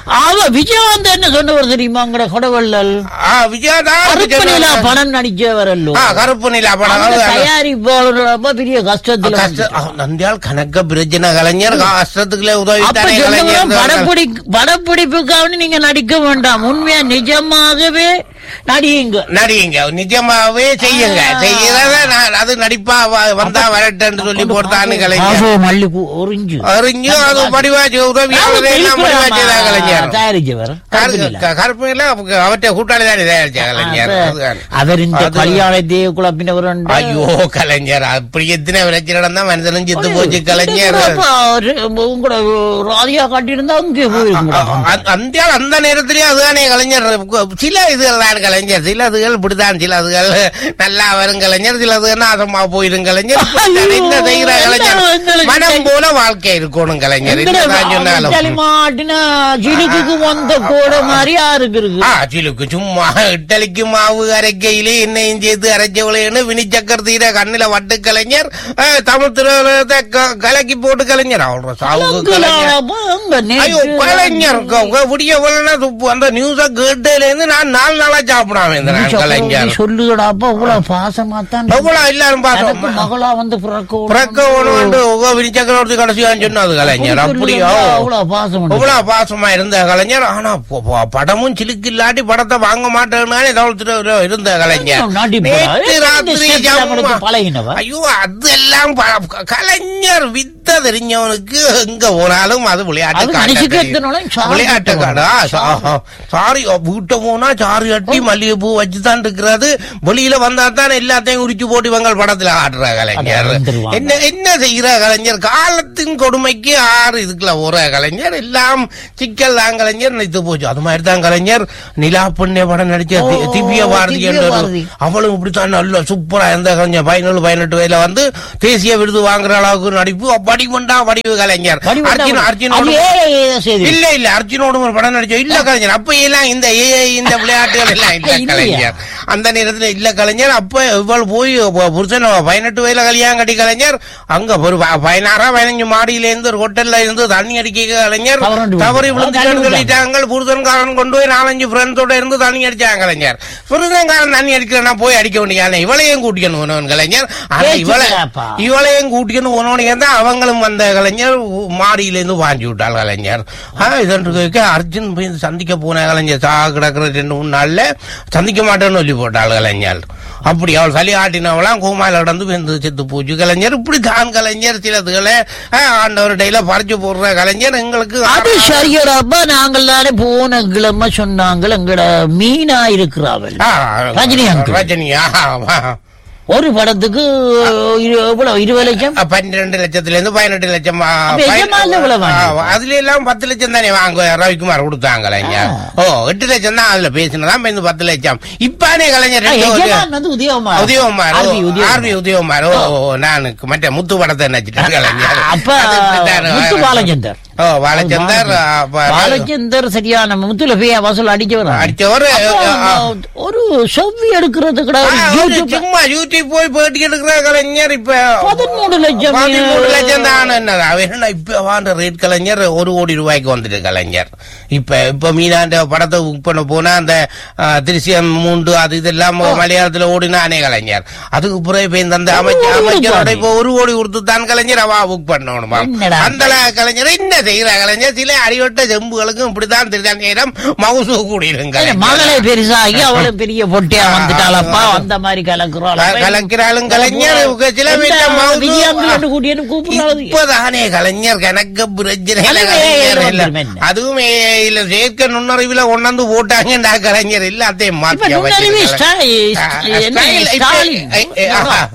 அவ விஜயகாந்த் என்ன சொன்னவர் தெரியுமா அங்கட கொடவள்ளல் ஆ, விஜயதான் கருப்பு நிலா படம் நடிச்சவரல்லோ ஆ, கருப்பு நிலா படம் அந்த அது- தயாரிப்பாளர் அப்ப பெரிய கஷ்டத்துல கஷ்ட- ஆ, நந்தியால் கணக்க பிரச்சனை கலைஞர் கஷ்டத்துக்குள்ளே உதவி அப்ப தானே சொல்லுங்க கலைஞர் படப்பிடி படப்பிடிப்புக்காக நீங்க நடிக்க வேண்டாம் உண்மையா நிஜமாகவே நடியுங்க நடிங்க நிஜமாவே செய்யுங்க செய்யறத நான் அது நடிப்பா வ- வந்தா வரட்டுன்னு சொல்லி போட்டான்னு கலைஞர் ஆசோ மல்லிப்பூ ஒரிஞ்சு அறிஞ்சு அது படிவாச்சு உதவியாளரே எல்லாம் படிவாச்சுதான் கலைஞர் தயாரிச்சவர் கருப்பு நிலா. கருப்பில அவற்றை கூட்டாளி தான் தயாரிச்ச கலைஞர் அப்ப அதுதான். அவர் இந்த அது- கல்யாணத்தையே குழப்பினவர் உண்டு. ஐயோ கலைஞர் அப்படி எத்தனை பிரச்சனை நடந்தா மனுஷனும் செத்து போச்சு கலைஞர் அப்ப அவரு உங்களோட ராதியா காட்டியிருந்தா அங்கே போயிருக்கும் அந்த அந்த நேரத்திலேயே அதுதானே கலைஞர் சில இதுகள் தான் கலைஞர் சில இதுகள் இப்படிதான் சில இதுகள் நல்லா வரும் கலைஞர் சில இதுகள் நாசமா போயிரும் கலைஞர் இப்படித்தான் இந்த செய்கிற கலைஞர் மனம் போல வாழ்க்கை இருக்கணும் கலைஞர் என்னதான் சொன்னாலும் மாட்டின சிலுக்கு வந்த கூட மாதிரி யாருக்கு இருக்கு ஆ சிலுக்கு சும்மா இட்டலிக்கு மாவு அரைக்கையிலே எண்ணெயும் சேர்த்து அரைச்சவளைன்னு வினிச்சக்கர் தீர கண்ணில வட்டு கலைஞர் அஹ், தமிழ் திரையுலகத்தை க- கலக்கி போட்டு கலைஞர் அவரோட சாவுக்கு கலைஞர் அப்ப அங்க ஐயோ நேற்று கலைஞர் விடிய வரலன்னா துப்பு அந்த நியூஸ கேட்டதுல இருந்து நான் நாலு நாளா சாப்பிடாம இருந்தேன் கலைஞர் சொல்லுகடா அப்ப இவ்வளவு பாசமா தான் எவ்வளவு எல்லாரும் பார்த்தோம் எனக்கு மகளா வந்து பிறக்க பிறக்க ஒன்று வினி சக்கரவர்த்தி கடைசியான்னு சொன்னது கலைஞர் அப்படியோ அவ்வளவு பாசம் உண்டு. எவ்வளவு பாசமா இருந்த கலைஞர் ஆனா ப- ப- படமும் சிலுக்கு இல்லாட்டி படத்தை வாங்க மாட்டேன்னு தவிர்த்து இருந்த கலைஞர் நாட்டிப்படா. நேத்து இந்த ராத்திரி ஸ்டெப்ல ஜம்மா. அவனுக்கு பழகினவ. ஐயோ அதெல்லாம் ப- கலைஞர் வித்த தெரிஞ்சவனுக்கு எங்க போனாலும் அது விளையாட்டு அது காட்ட மனுஷுக்கு தெரியும். எத்தனாலும் சாரி விளையாட்டு கட்டணும். காடா சாரி வீட்டை போனா சாரி கட்டி மல்லிகைப்பூ வச்சுதான் இருக்கிறது வெளியில வந்தா தான் எல்லாத்தையும் உரிச்சு போட்டு இவங்க படத்துல ஆடுற கலைஞர் அட, வந்துருவாங்க. என்ன என்ன செய்யற கலைஞர் காலத்தின் கொடுமைக்கு ஆறு இதுக்குள்ள ஒரு கலைஞர் எல்லாம் சிக்கல் தான் கலைஞர் நினைத்து போச்சு அது மாதிரி தான் கலைஞர் நிலா புண்ணிய படம் நடிச்ச தி- ஓ, திவ்ய பாரதி திவ்ய என்ற ஒரு- பாரதி. அவளும் இப்படித்தான் நல்ல சூப்பரா இருந்த கலைஞர் பதினேழு பதினெட்டு வயதுல வந்து தேசிய விருது வாங்குற அளவுக்கு நடிப்பு வடிவண்டா வடிவு கலைஞர் வடிவண்டா அர்ஜுன் அது அர்ஜுனோட ஏ செய்தி. இல்ல இல்ல அர்ஜுனோட ஒரு படம் நடிச்சோம் இல்ல கலைஞர் அப்ப எல்லாம் இந்த ஏஐ இந்த விளையாட்டுகள் எல்லாம் இல்ல இல்லையா? கலைஞர் அந்த நேரத்துல இல்ல கலைஞர் அப்ப இவள் போய் ப- புருஷன் பதினெட்டு வயதுல கல்யாணம் கட்டி கலைஞர் அங்க ஒரு ப- பதினாறா பதினஞ்சு மாடியில இருந்து ஒரு ஹோட்டல்ல இருந்து தண்ணி அடிக்க கலைஞர் தவறண்டு தவறி விழுந்து. விழுந்துட்டான்னு தள்ளி சொல்லிட்டாங்க புருஷன்காரன் கொண்டு போய் நாலஞ்சு ஃப்ரெண்ட்ஸோட இருந்து தண்ணி அடிச்சாங்க கலைஞர் புருஷன்காரன் தண்ணி அடிக்கிறனா போய் அடிக்க வேண்டிய இவளையும் கூட்டிக்கணும் உனவன் கலைஞர் ஆனா இவளை பேச்சுக்கிறாப்பா. இவளையும் கூட்டிக்கணும் உனவனையே தான் அவங்களும் வந்த கலைஞர் மாடியில இருந்து வாங்கி விட்டாள் கலைஞர் ஆ, இதன்று கேட்க அர்ஜுன் போய் சந்திக்க போன கலைஞர் சா கிடக்குற ரெண்டு மூணு நாள்ல சந்திக்க மாட்டேன்னு சொல்லி போட்டாள் கலைஞர் அப்படி அவள் சளி ஆட்டினவளாம் கோமால நடந்து வெந்து செத்து போச்சு கலைஞர் இப்படி தான் கலைஞர் சிலதுகளை ஆ, ஆண்டவர் டைல பறிச்சு போடுற கலைஞர் எங்களுக்கு அது சரியடாப்பா நாங்கள் தானே போன கிழமை சொன்னாங்கள் எங்கட மீனா இருக்கிறாவல் ஆ, ரஜினி uncle. ரஜினியா ஆமா. ஒரு படத்துக்கு இரு- எவ்வளவு இருபது லட்சம் ஆ, பன்னிரெண்டு லட்சத்துல இருந்து பதினெட்டு லட்சம் ஆ, அப்ப எஜமான் எவ்வளவு ஆ, வாங்கியிருப்பார்? அதுல எல்லாம் பத்து லட்சம் தானே வாங்க ரவிக்குமார் கொடுத்தாங்க கலைஞர் ஓ எட்டு லட்சம் தான் அதுல பேசினதான் இப்ப இந்த பத்து லட்சம் இப்பானே கலைஞர் ஆ, ரெண்டு ஒரு- எஜமான் வந்து உதயகுமார் உதயகுமார் ஓ, ஆர்வி உதயகுமார். ஆர்வி உதயகுமார் ஓ ஓ, நான் மற்ற முத்து படத்தை நினைச்சிட்டேன் கலைஞர் அப்ப அது இப்படித்தான். முத்து பாலச்சந்தர் ஓ பாலச்சந்தர் ஆ, ப- பாலச்சந்தர் சரியான முத்துல போய் வசூல் அடிச்சவர் அடிச்சவர் ஆ, ஒரு செவ்வி எடுக்கிறது ஆ, கிடையாது அவரு யூடியூப் சும்மா யூடியூப் போய் பேட்டி எடுக்கிற கலைஞர் இப்ப பதிமூணு லட்சம் பதிமூணு லட்சம் தான் என்னது அவன் என்ன இப்ப வாண்ட ரேட் கலைஞர் ஒரு கோடி ரூபாய்க்கு வந்துட்டு கலைஞர் இப்ப இப்ப மீனாண்ட படத்தை புக் பண்ண போனா அந்த ஆ, திருஷ்யம் மூண்டு அது இதெல்லாம் மலையாளத்துல ஓடினானே கலைஞர் அதுக்கு பிறகு இப்ப இந்த அந்த அமைச்சர் ஒரு கோடி அமைச்சரோட ரூபாய். இப்ப ஒரு கோடி கொடுத்து தான் கலைஞர் அவ புக் பண்ணணுமா என்னடா? அந்த கலைஞர் என்ன செய்யற கலைஞர் சில அறிவட்ட செம்புகளுக்கும் இப்படித்தான் தெரியாத நேரம் மவுசு கூடியிருங்க மகளே பெருசாகி அவளும் பெரிய பொட்டியா வந்துட்டாளப்பா அந்த மாதிரி கலக்குறாள் கலக்கிறாளும் கலைஞர் இவங்க சில வீட்டுல மவுசு விஜயாந்து கூட்டியன்னு கூப்பிடுறாது இப்பதானே கலைஞர் கணக்கு பிரச்சனை இல்ல அதுவே கலைஞர் இல்ல. வந்துரும் என்ன? அதுவும் இல்ல சேர்க்க நுண்ணறிவுல கொண்டாந்து போட்டாங்கடா கலைஞர் எல்லாத்தையும் இப்ப மாத்தி நுண்ணறிவு அமைச்சிருக்காங்க. ஸ்டா- ஆ, என்ன ஸ்டைல் இப்ப- ஸ்டாலின் ஐ- ஐ-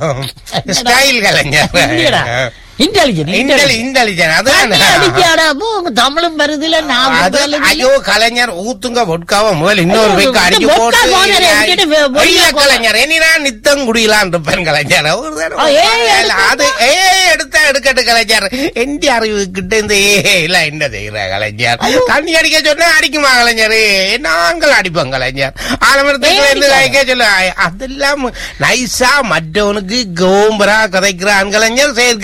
ஆ, style Kalaignar intelligent intelli intelligent அதான் அடிக்காடா அப்போ உங்க தமிழும் வருதுல நான் அது வருதுல. ஐயோ கலைஞர் ஊத்துங்க பொட்காவ முதல் இன்னொரு ஐயோ, வைக்க அடிச்சு இந்த போட்டு vodka வாங்குற என்கிட்ட வே- vodka இல்ல வாங்க. கலைஞர் இனினா நித்தம் குடியலான் இருப்பேன் கலைஞர் ஒரு தடவை ஆ, ஏய், இல்ல, அது ஏ எடுத்தா எடுக்கட்டு கலைஞர் எந்த அறிவு கிட்ட இந்த ஏ இல்ல என்ன செய்யற கலைஞர் தண்ணி அடிக்க சொன்னா அடிக்குமா கலைஞர் நாங்கள் அடிப்போம் கலைஞர் ஆலமரத்துக்கு ஏன் இருந்து அடிக்காத? அடிக்க சொல்ல அதெல்லாம் நைஸா மற்றவனுக்கு கோம்பரா கதைக்கிறான் கலைஞர் செயற்கணும்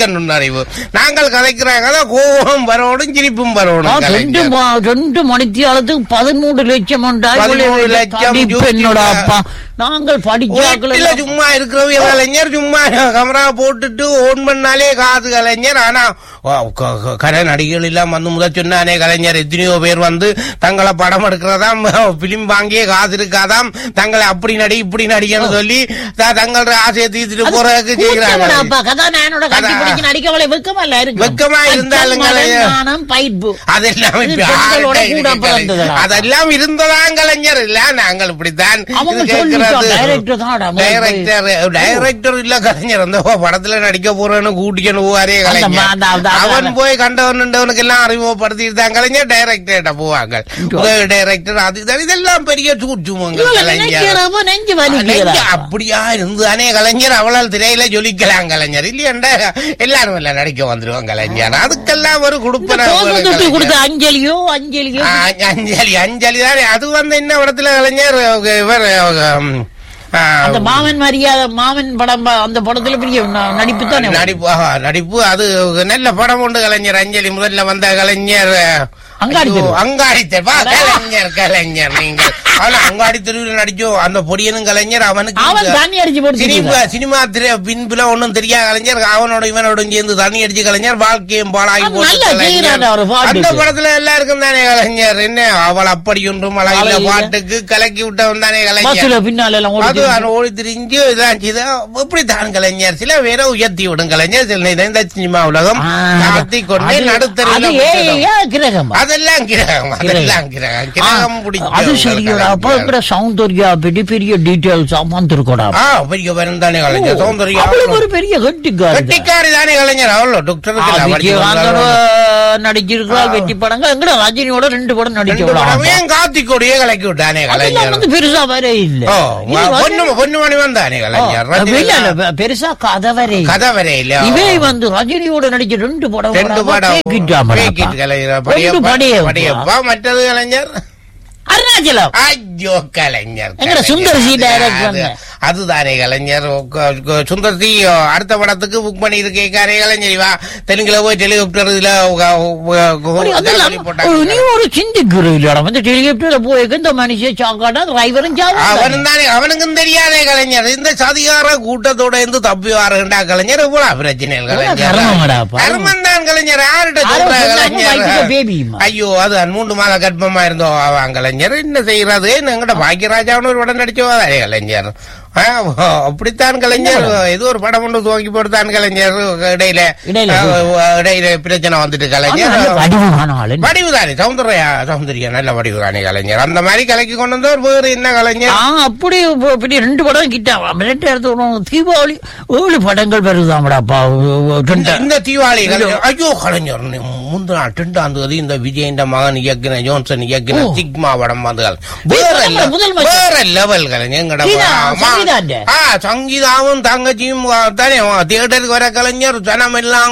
வடிவு நாங்கள் கதைக்கிற கதை கோபம் வரணும் சிரிப்பும் ஆ, வரணும் ரெண்டு கலைஞர் மா- ரெண்டு மணித்தியாலத்துக்கு பதிமூணு லட்சம் உண்டாய். பதிமூணு லட்சம் படிப்பு என்னோட யூடியூப்ல. அப்பா நாங்கள் படிச்சாக்கள் வீட்டுல சும்மா இருக்கிறவங்க கலைஞர் சும்மா கமரா போட்டுட்டு ஓன் பண்ணாலே காசு கலைஞர் ஆனா ஓ, க- க- கலை நடிகர்கள் எல்லாம் வந்து முத சொன்னானே கலைஞர் எத்தனையோ பேர் வந்து தங்களை படம் எடுக்கிறதாம் பிலிம் வாங்கியே காசு இருக்காதாம் தங்களை அப்படி நடி இப்படி நடிகன்னு சொல்லி த- தங்களோட ஆசையை தீர்த்துட்டு போறதுக்கு கூச்சமடா செய்கிறாங்க அப்பா, கதாநாயகனோட கட்டி கதா- பிடிச்சு நடிக்கவளை வெக்கமல்ல இருக்கு. வெக்கமா இருந்தாலும் அச்சம், மதம், கலைஞர். நாணம், பயிர்ப்பு. அதெல்லாம் இது இப்ப பெண்களோட யார்கிட்ட கூட இருக்கு பிறந்ததுடா. கலைஞர்? அதெல்லாம் இருந்ததான் கலைஞர் இல்ல நாங்கள் இப்படித்தான் அவங்க இது சொல்லிட்டோம், கேட்கறது. director தான்டா, முதல் டைரக்டர் டைரக்டர் இல்ல கலைஞர் அந்த படத்துல நடிக்க போறேன்னு கூட்டிக்கணும் போவாரே அந்த கலைஞர் மா- அந்த- அந்த- அவன் அந்த- போய் கண்டவனுக்கு எல்லாம் அறிமுகப்படுத்திட்டு தான் கலைஞர் டைரக்டர்கிட்ட போவாங்க உதவி டைரக்டர் அது இது- இதெல்லாம் பெரிய சூட்சுமங்க இவளை கலைஞர் நினைக்கிறப்போ நெஞ்சு நெஞ்சு வலிக்குதுடா. அப்படியா இருந்துதானே கலைஞர் அவளால் திரையில ஜொலிக்கலாம் கலைஞர் இல்லையாண்டா எல்லாரும் இல்ல நடிக்க வந்துருவாங்க கலைஞர் அதுக்கெல்லாம் ஒரு இந்த கொடுப்பன தோசை வேணும் தொட்டு கலைஞர். கொடுத்த அஞ்சலியோ அஞ்சலியோ ஆ, அஞ்சலி அஞ்சலி தானே அது வந்து என்ன படத்துல கலைஞர் இவர் ம், ஆ, அந்த மாமன் மரியாதை மாமன் படம் ப- அந்த படத்துல பெரிய ந- நடிப்பு தானே நடிப்பு ஆஹா, நடிப்பு அது நல்ல படம் உண்டு கலைஞர் அஞ்சலி முதல்ல வந்த கலைஞர் அங்காடி ஐயோ, தெரு. அங்காடி தெரு. வா, அடா. கலைஞர் கலைஞர் நீங்கள் ஆனா அங்காடி தெருவில் நடிச்சோம் அந்த பொடியனும் கலைஞர் அவனுக்கு அவன் இந்த தண்ணி அடிச்சு போட்டு சினிமா திரியுறான். சினிமா திரை பின்புல ஒண்ணும் தெரியாத கலைஞர் அவனோட இவனோட சேர்ந்து தண்ணி அடிச்சு கலைஞர் வாழ்க்கையும் பாழாகி அவன் போட்டு நல்லா கலைஞர். செய்யறான்டா ஒரு பாட்டுக்கு. அந்த படத்துல எல்லாருக்கும் தானே கலைஞர் என்ன அவள் அப்படி ஒன்றும் மழையில மழையில. பாட்டுக்கு கலக்கி விட்டவன் தானே கலைஞர் பஸ்ல பின்னால எல்லாம் ஓடி அது அவன் ஓடி திரிஞ்சு இதான் செய்த இப்படி தான் கலைஞர் சில பேரை உயர்த்தி விடும் கலைஞர் சில நேரம் இந்த சினிமா உலகம் ஆ, நடத்தி கொண்டு அது- நடுத்தரில் அது ஏ- ஏ கிரகம் அதெல்லாம் கிரகம் அதெல்லாம் கிரகம் கிரகம் பிடிச்ச அது சரியோட அப்பா கூட சௌந்தர்யா பெரிய பெரிய டீடைல்ஸ் வந்திருக்கோடா ஆ பெரிய பேரும் தானே கலைஞர் சௌந்தர்யா அவளுக்கு ஒரு பெரிய கட்டிக்காரு வெட்டிக்காரி தானே கலைஞர் அவ்வளோ டாக்டருக்கு எல்லாம் படிச்சு விஜயகாந்தோட வந்தாலும் நடிச்சிருக்கிறாள் வெற்றி படங்கள் எங்கட ரஜினியோட ரெண்டு படம் ரெண்டு நடிச்சிருக்கலாம் படமையும் கார்த்திகோடையே கலக்கி விட்டானே அதெல்லாம் கலைஞர் வந்து பெருசா வரே இல்ல ஓ இது பொண்ணு ரஜினி- பொண்ணுமணி வந்தானே ஓ, கலைஞர் இல்ல, ரஜினி இல்ல, பெருசா கதை வரே இல்ல. கதை வரையில இவே வந்து ரஜினியோட நடிச்ச ரெண்டு படம் ரெண்டு வராம படம் கேக்கிட்டாமடா கேக்கிட்டு அப்பா. கலைஞர் ரெண்டு படியப்பா படையப்பா. படியப்பா மற்றது கலைஞர் அருணாச்சலம் ஐயோ கலைஞர் எங்கட கலைஞர். சுந்தர் சி அது- டைரக்டர் அது- வந்த. அதுதானே கலைஞர் க- க- சுந்தர் சி அடுத்த படத்துக்கு புக் பண்ணி இருக்கேக்காரே கலைஞர் வா தெலுங்குல போய் டெலிகாப்டர் இதுல உக- உக- அப்படி உக- அதெல்லாம் சொல்லி ஒரு போட்டாங்க நீ ஒரு சிந்திக்கிற இல்லடா வந்து டெலிகாப்டர்ல போய் இந்த மனுஷன் சாக்காட்டா டிரைவரும் அவனும் தானே அவனுக்கும் தெரியாதே கலைஞர் இந்த சதிகார கூட்டத்தோட இருந்து தப்பி வாருண்டா கலைஞர் இவ்வளவு பிரச்சனைகள் கலைஞர் கர்மமாடாப்பா. கர்மம் தான் கலைஞர் யார்கிட்ட யாரோ சொல்ற சொன்னாங்க, கலைஞர் வயித்துல babyம்மா. ஐயோ அது மூன்று மாத கர்ப்பமா இருந்தோம் அவன் கலைஞர் என்ன செய்யறது எங்கட பாக்கியராஜான்னு ஒரு படம் நடிச்சோ அதே கலைஞர் ஆ, அப்படித்தான் கலைஞர் ஏதோ ஒரு படம் ஒன்று துவங்கி போட்டுத்தான் கலைஞர் இடையில இடையில. ஆ, இடையில பிரச்சனை வந்துட்டு கலைஞர் வடிவான ஆளு வடிவு தானே சௌந்தர்யா சௌந்தர்யா நல்ல வடிவு தானே கலைஞர் அந்த மாதிரி கலக்கி கொண்டு வந்தவர் வேறு என்ன கலைஞர் ஆ, அப்படி இப்ப இப்படி ரெண்டு படம் கிட்ட ரெண்டு இடத்துல ஒரு தீபாவளி ஏழு படங்கள் வருதாமடாப்பா ரெண்டு இந்த தீபாவளி கலைஞர் ஐயோ கலைஞர் நீ முந்தின நாள் ரெண்டாம் தேதி இந்த விஜயின் மகன் இயக்குன ஜோன்சன் இயக்குன ஓ. சிக்மா படம் வந்துகள் வேற படம் level- முதல் மச்சம். வேற லெவல் கலைஞர் எங்கட சீதா, ஆமா. சங்கீதாண்ட. ஆ சங்கீதாவும் தங்கச்சியும் தானே தியேட்டருக்கு வர கலைஞர் ஜனம் எல்லாம்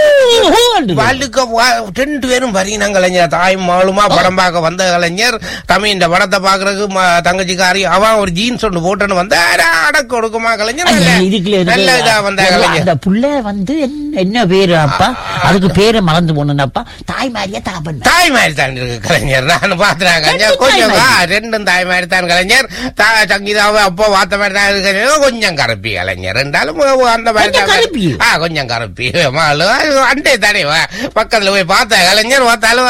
வாழ்க்கை ரெண்டு பேரும் வரீங்க கலைஞர் தாயும் மாளுமா படம் பார்க்க வந்த கலைஞர் தமிழ் இந்த படத்தை பாக்குறதுக்கு ம- தங்கச்சிக்காரி அவன் ஒரு ஜீன்ஸ் ஒன்று போட்டுன்னு வந்தா அடக்க ஒடுக்குமா கலைஞர் நல்ல- இதுக்குள்ள நல்ல இதா வந்த கலைஞர் அந்த புள்ள வந்து என்ன- என்ன பேரு அப்பா அதுக்கு பேரை மறந்து போனப்பா தாய் மாதிரியா தாபன் தாய் மாதிரி தான் இருக்கு கலைஞர் நான் பாத்துறேன் கலைஞர் ரெண்டும் கொஞ்சம் தாய் ஆ, ரெண்டும் தாய் மாதிரி தான் கலைஞர் தா- சங்கீதாவை அப்போ வாத்த மாதிரி தான் இருக்கு கலைஞர். கொஞ்சம் கருப்பி கலைஞர் ரெண்டாலும் அந்த மாதிரி கொஞ்சம் தான் கருப்பி? ஆ கொஞ்சம் கருப்பி மாலு அண்டே தானே வா. பக்கத்துல போய் பார்த்த கலைஞர் பார்த்தாலும்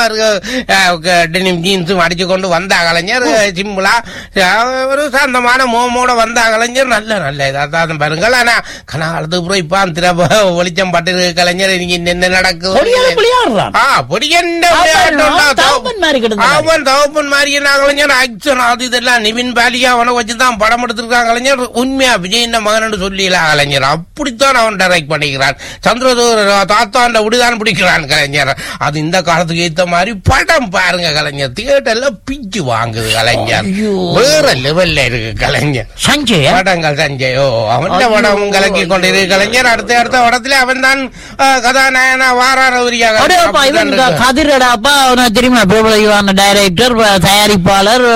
டெனிம் ஜீன்ஸும் அடிச்சு கொண்டு வந்தா கலைஞர் சிம்பிளா ஆ, ஒரு சாந்தமான மோமோட வந்தா கலைஞர் நல்ல நல்ல இதா தான் பாருங்கள் ஆனா கனாலத்துக்கு அப்புறம் இப்ப திர வெளிச்சம் பட்டு கலைஞர் நீங்க என்ன நடக்குது பொடியால புளியாடுறான் ஆ பொடியண்ட அவன் விளையாட்டுண்டா, தவ- தகப்பன் மாதிரி கிடந்தான். அவன் தகப்பன் மாதிரி என்ன கலைஞர் ஆக்சன் அது இதெல்லாம் நிவின் பாலியா அவனை வச்சுதான் படம் எடுத்திருக்கான் கலைஞர் உண்மையா விஜயின் மகன் சொல்லிடலாம் கலைஞர் அப்படித்தான் அவன் டைரக்ட் பண்ணிக்கிறான் சந்திரதூர் தாத்தாண்ட விடுதான் பிடிக்கிறான் கலைஞர் அது இந்த காலத்துக்கு ஏத்த மாதிரி படம் பாருங்க கலைஞர் தியேட்டர்ல பிச்சு வாங்குது கலைஞர் ஐயோ. வேற லெவல்ல இருக்கு கலைஞர் சஞ்சய் படங்கள் சஞ்சயோ அவன் ஐயோ. படம் கலக்கி கொண்டிருக்கு கலைஞர் அடுத்த அடுத்த படத்துல அவன் தான் கதாநாயகனா வாராரவரியாக அப்படியேப்பா, இவன் க- கதிரடாப்பா அவனை தெரியுமா பிரபலமான டைரக்டர் தயாரிப்பாளர்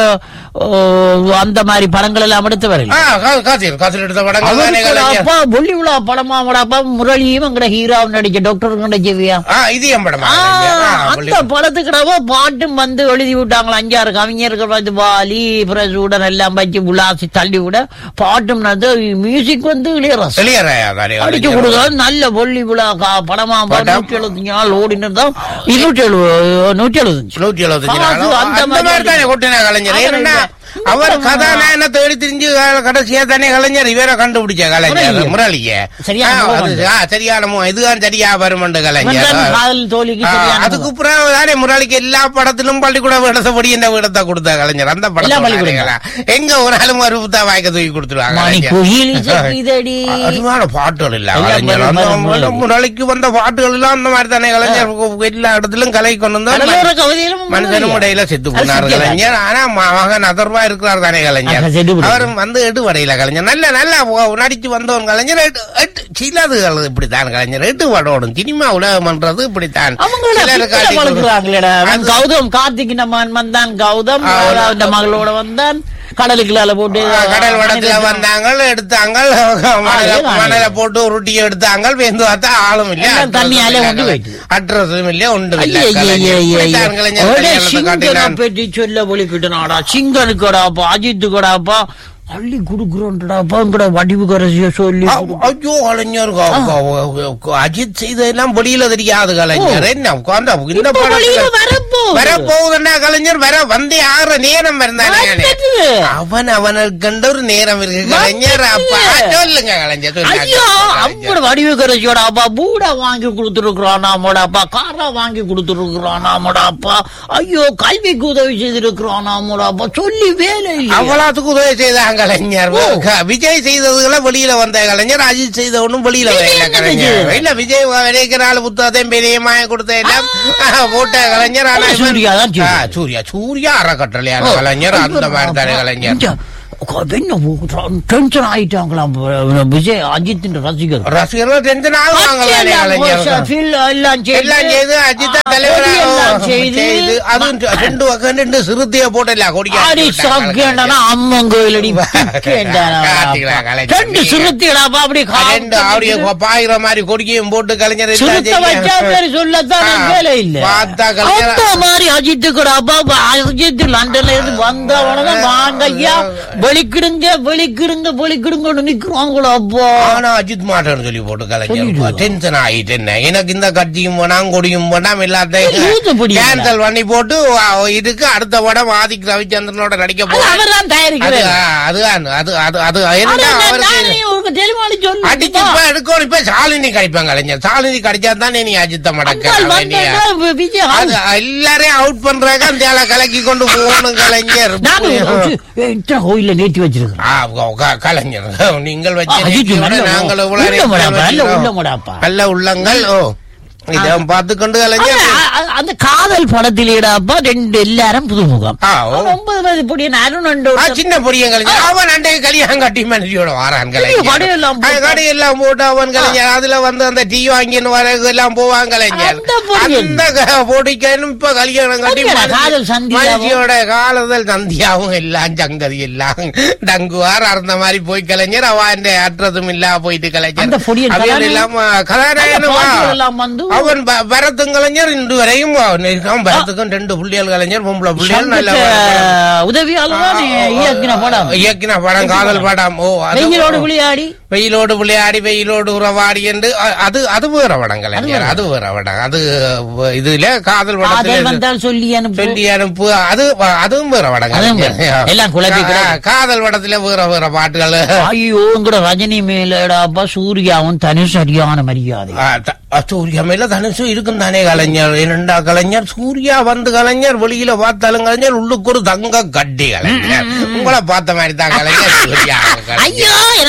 ஓ, அந்த மாதிரி படங்கள் எல்லாம் எடுத்தவர் ஆ, கா- காத்திரு காத்திரு எடுத்த படங்கள் தானே அவருக்கு கலைஞர் அப்பா பொல்லி விழா படமா அப்பா முரளியும் எங்கட ஹீரோவும் நடிச்ச டாக்டர் நடிச்சவியா ஆ இது என் படமா ஆ, கலைஞர்? ஆ, அந்த புள்ளி- படத்துக்கிடவோ பாட்டும் வந்து எழுதி விட்டாங்களா அஞ்சாறு கவிஞர்கள் வந்து வாலி பிரசூடன் எல்லாம் வச்சு உலாசி தள்ளி விட பாட்டும் வந்து மியூசிக் வந்து இளையராசா வெளியேறாயா தானே அடிச்சு கலைஞர்? கொடுக்க நல்ல பொல்லி விழா கா- படமா படம். நூற்றி எழுபத்தஞ்சு நாள் ஓடினதான் இருநூற்றி எழுபது நூற்றி எழுபத்தஞ்சு நூற்றி எழுபத்தஞ்சு காசு நாள். அந்த அந்த மாதிரி மாதிரி தானே கொட்டின கலைஞர் அவர் ஏன்னா இந்த- அவர் இந்த கதாநாயகனை தேடி தெரிஞ்சு க- கடைசியா தானே கலைஞர் இவரை கண்டுபிடிச்ச கலைஞர் முரளியை. முரளிய சரியான ஆ, முகம் அது- உண்டு. ஆ, சரியான முகம். இதுதான் சரியா வருமண்டு கலைஞர் இவன்தான் காதல் தோழிக்கு ஆ, சரியான அதுக்கு முகம். பிறகு தானே முரளிக்கு எல்லா படத்திலும் பள்ளிக்கூட விடத்தபடி இந்த விடத்தை கொடுத்த கலைஞர் அந்த எல்லா படம் பள்ளிக்கூடம் எங்க ஒரு ஆளும் ஒரு புத்தா வாய்க்க தூக்கி கொடுத்துருவாங்க மணி கலைஞர். குயில் இசைக்குதடி. அருமையான பாட்டுகள் இல்ல எல்லாம் கலைஞர் வரும், அந்த வரும், வரும். முரளிக்கு வந்த பாட்டுகள் எல்லாம் அந்த மாதிரி தானே கலைஞர் எல்லா இடத்திலும் கலை கொண்டு வந்தார் கடலோர கவிதையிலும் மனுஷனும் முரளியா? இடையில செத்து அது போனார் சத்தியமா. கலைஞர் ஆனா ம- மகன் அதர்வா இருக்கிறார் தானே கலைஞர் ஆஹா, செத்து போனார். அவரும் வந்து எடுவடையில கலைஞர் நல்ல நல்ல ஒ- நடிச்சு வந்தவன் கலைஞர் எட்டு- எட்டு- சிலதுகள் இப்படித்தான் கலைஞர் எட்டு படோடும் சினிமா உலகம்ன்றது இப்படித்தான் அவங்களோட சிலருக்கு பிள்ளை அடிக்கடி- வளர்க்குறாங்களேடா. அவன் அது- கௌதம் கார்த்திக் நம்மன் வந்தான் கௌதம் ஆ, ஒரு- அந்த மகளோட வந்தான் கடலுக்குள்ளால போட்டு ஆ, கடல் வடத்துல வந்தாங்க எடுத்தாங்க மணல அதே மணல போட்டு உருட்டி எடுத்தாங்க வேந்து பார்த்தா ஆளும் இல்ல எல்லாம் தண்ணியாலே கொண்டு போயிட்டு. அட்ரஸும் இல்ல ஒன்றும் இல்ல ஐயே, ஐயே, கலைஞர். ஐயே, ஐயே. இப்படித்தான் கலைஞர் ஒரே கல்யாணத்தை சிங்கனை காட்டினான். பற்றி சொல்ல ஒழிக்கிட்டனாடா சிங்கனுக்கடாப்பா அஜித்துக்கடாப்பா அள்ளி குடுக்குறோன்டாப்பா எங்கட வடிவு கரசிய சொல்லி அ- ஐயோ கலைஞர் க- க- க- அஜித் செய்ததெல்லாம் வெளியில தெரியாது கலைஞர் என்ன உட்கார்ந்தா இந்த இப்ப வெளியில படத்துல வரப்போகுது. வரப்போகுதுன்னா கலைஞர் வர வந்தே ஆற நேரம் இருந்தானே வந்தது. அவன் அவனுக்கு கண்ட ஒரு நேரம் இருக்கு கலைஞர் அப்ப வந்தது. சொல்லுங்க கலைஞர் சொல்லுங்க. ஐயோ கலைஞர். அவ்வளவு வடிவு கரசியோட அப்பா பூடா வாங்கி கொடுத்துருக்குறான் நாமோட அப்பா காரா வாங்கி கொடுத்துருக்குறான் நாமோட அப்பா ஐயோ கல்விக்கு உதவி செய்திருக்கிறான் நாமோட அப்பா சொல்லி வேலை இல்லை அவ்வளவுக்கு உதவி செய்தாங்க கலைஞர் ஓ. க- விஜய் செய்ததுகளை வெளியில வந்த கலைஞர் அஜித் செய்த ஒண்ணும் வெளியில விஜய் வரல என்ன கலைஞர் செஞ்சது? இல்ல விஜய் வரைக்கிற நாலு புத்தகத்தையும் பெரியமாய கொடுத்த எல்லாம் போட்ட கலைஞர் ஆனா ஆ, இவன்- சூர்யா தான் செய்தது. ஆ, சூர்யா சூர்யா அறக்கட்டளையான கலைஞர் அந்த மாதிரி தானே கலைஞர் இந்த- என்ன டென்ஷன் ஆயிட்டாங்களாம் விஜய் அஜித்தின் ரசிகர் ரசிகர்கள் டென்ஷன் ஆகுவாங்களே கலைஞர் எல்லாம் எல்லாம் செய்து அஜித் தலைவர் செய்து அதுவும் ரெண்டு பக்கம் ரெண்டு சிறுத்தைய போட்டல ஆடி சாக்கேண்டனா அம்மன் கோயிலடி காட்டிங்களா, கலைஞர். ரெண்டு சிறுத்தைடாப்பா அப்படி ரெண்டு ஆடியோ பாயிர மாதிரி கொடிக்கையும் போட்டு கலைஞர் எல்லாம் சிறுத்தை வச்சா செய்ய- பேரு சொல்லத்தான் ஆ, வேலை இல்ல பார்த்தா கலைஞர் அந்த மாதிரி அஜித்து கூடாப்பா அஜித் லண்டன்ல இருந்து வந்தவன வாங்க ஐயா வெளிக்கிடுங்க வெளிக்கிடுங்க வெளிக்கிடுங்கன்னு நிக்கிறாங்களோ அப்பா ஆனா அஜித் மாட்டேன்னு சொல்லி போட்டு கலைஞர் சொல்லிடுவா. டென்ஷன் ஆயிட்டு என்ன எனக்கு இந்த கட்சியும் வேணாம் கொடியும் வேணாம் இது எல்லாத்தையும் புரியல. கேன்சல் பண்ணி போட்டு ஆ, இதுக்கு அடுத்த படம் ஆதிக் ரவிச்சந்திரனோட நடிக்க அது போறேன் அவர்தான் அது தயாரிக்கிறார் அதுதான் அது அது அது ஆனா என்ன நான் அவருக்கு நானே உங்களுக்கு தெளிவான சொல்லு அடிச்சு இப்ப எடுக்கணும் இப்ப சாலினி கடிப்பாங்க கலைஞர் சாலினி கடிச்சா தானே நீ அஜித்த மடக்க அங்காள் வேண்டிய வந்தா விஜய் அது எல்லாரையும் அவுட் பண்றாங்க அந்த ஆளை கலக்கி கொண்டு போகணும் கலைஞர் நானும் இத்தனை கோயில்ல நேத்தி வச்சிருக்கேன் ஆ, க- க- கலைஞர் நீங்கள் வச்ச அஜித் நீதியோட நல்ல நாங்கள் உள்ள இவ்வளவு முடாப்பா, நல்ல வச்சிருக்கோம். உள்ள முடாப்பா. நல்ல உள்ளங்கள் ஓ இதை பார்த்து கொண்டு கலைஞர் ஆனா, அ- அந்த காதல் படத்திலேடாப்பா ரெண்டு எல்லாரும் புதுமுகம் ஆ, ஓ. அவன் ஒன்பது வயது பொடியன் அருண் அண்டு ஆ, சின்ன பொடியன் கலைஞர் அவன் அண்டை கல்யாணம் கட்டி மனுஷியோட வாரான் கலைஞர் கடையெல்லாம் அது கடையெல்லாம் போட்டு அவன் கலைஞர் அதுல வந்து அந்த டீ வாங்கின்னு வர எல்லாம் போவான் கலைஞர் அந்த பொடியன். அந்த க- பொடிக்கனும் இப்ப கல்யாணம் கட்டி பொடியனா, மனுஷி- காதல் சந்தியாவும். மனுஷியோட காலதல் சந்தியாவும் எல்லாம் சங்கதி எல்லாம் டங்குவார் அந்த மாதிரி போய் கலைஞர் அவன் அற்றதும் இல்ல போயிட்டு கலைஞர் அந்த பொடியன் அவன் கதாநாயகன். எல்லாம் கதாநாயகன் வா. எல்லாம் வந்து அவன் ப- பரத்தும் கலைஞர் இன்று வரையும் இருக்கான் பரத்துக்கும் ரெண்டு புள்ளியல் கலைஞர் பொம்பளை புள்ளியல் நல்ல உதவியாளர் தான் இயக்கின படம் இயக்கின படம் காதல் படம் ஓ அது- வெயிலோடு விளையாடி வெயிலோடு விளையாடி வெயிலோடு உறவாடி என்று அ- அது அது வேற படம் கலைஞர் அது வேற படம் அது வ- இதுல காதல் காதல் படத்துல வந்தால் சொல்லி அனுப்பு சொல்லி அனுப்பு அது அதுவும் வேற படம் அதுவும் வேற. கலைஞர். எல்லாம் குழப்பி கா- கிடக்கு. காதல் படத்துல வேற வேற பாட்டுகள் ஐயோ உங்களோட ரஜினி மேலடாப்பா சூர்யாவும் தனி சரியான மரியாதை ஆ, த- அ, சூர்யா மேல தனுசு இருக்கும் தானே கலைஞர் என்னண்டா கலைஞர் சூர்யா வந்து கலைஞர் வெளியில பார்த்தாலும் கலைஞர் உள்ளுக்கு ஒரு தங்க கட்டி கலைஞர் உங்களை பார்த்த மாதிரி தான் கலைஞர் சூர்யா கலைஞர். ஐயோ எனக்கு தலகா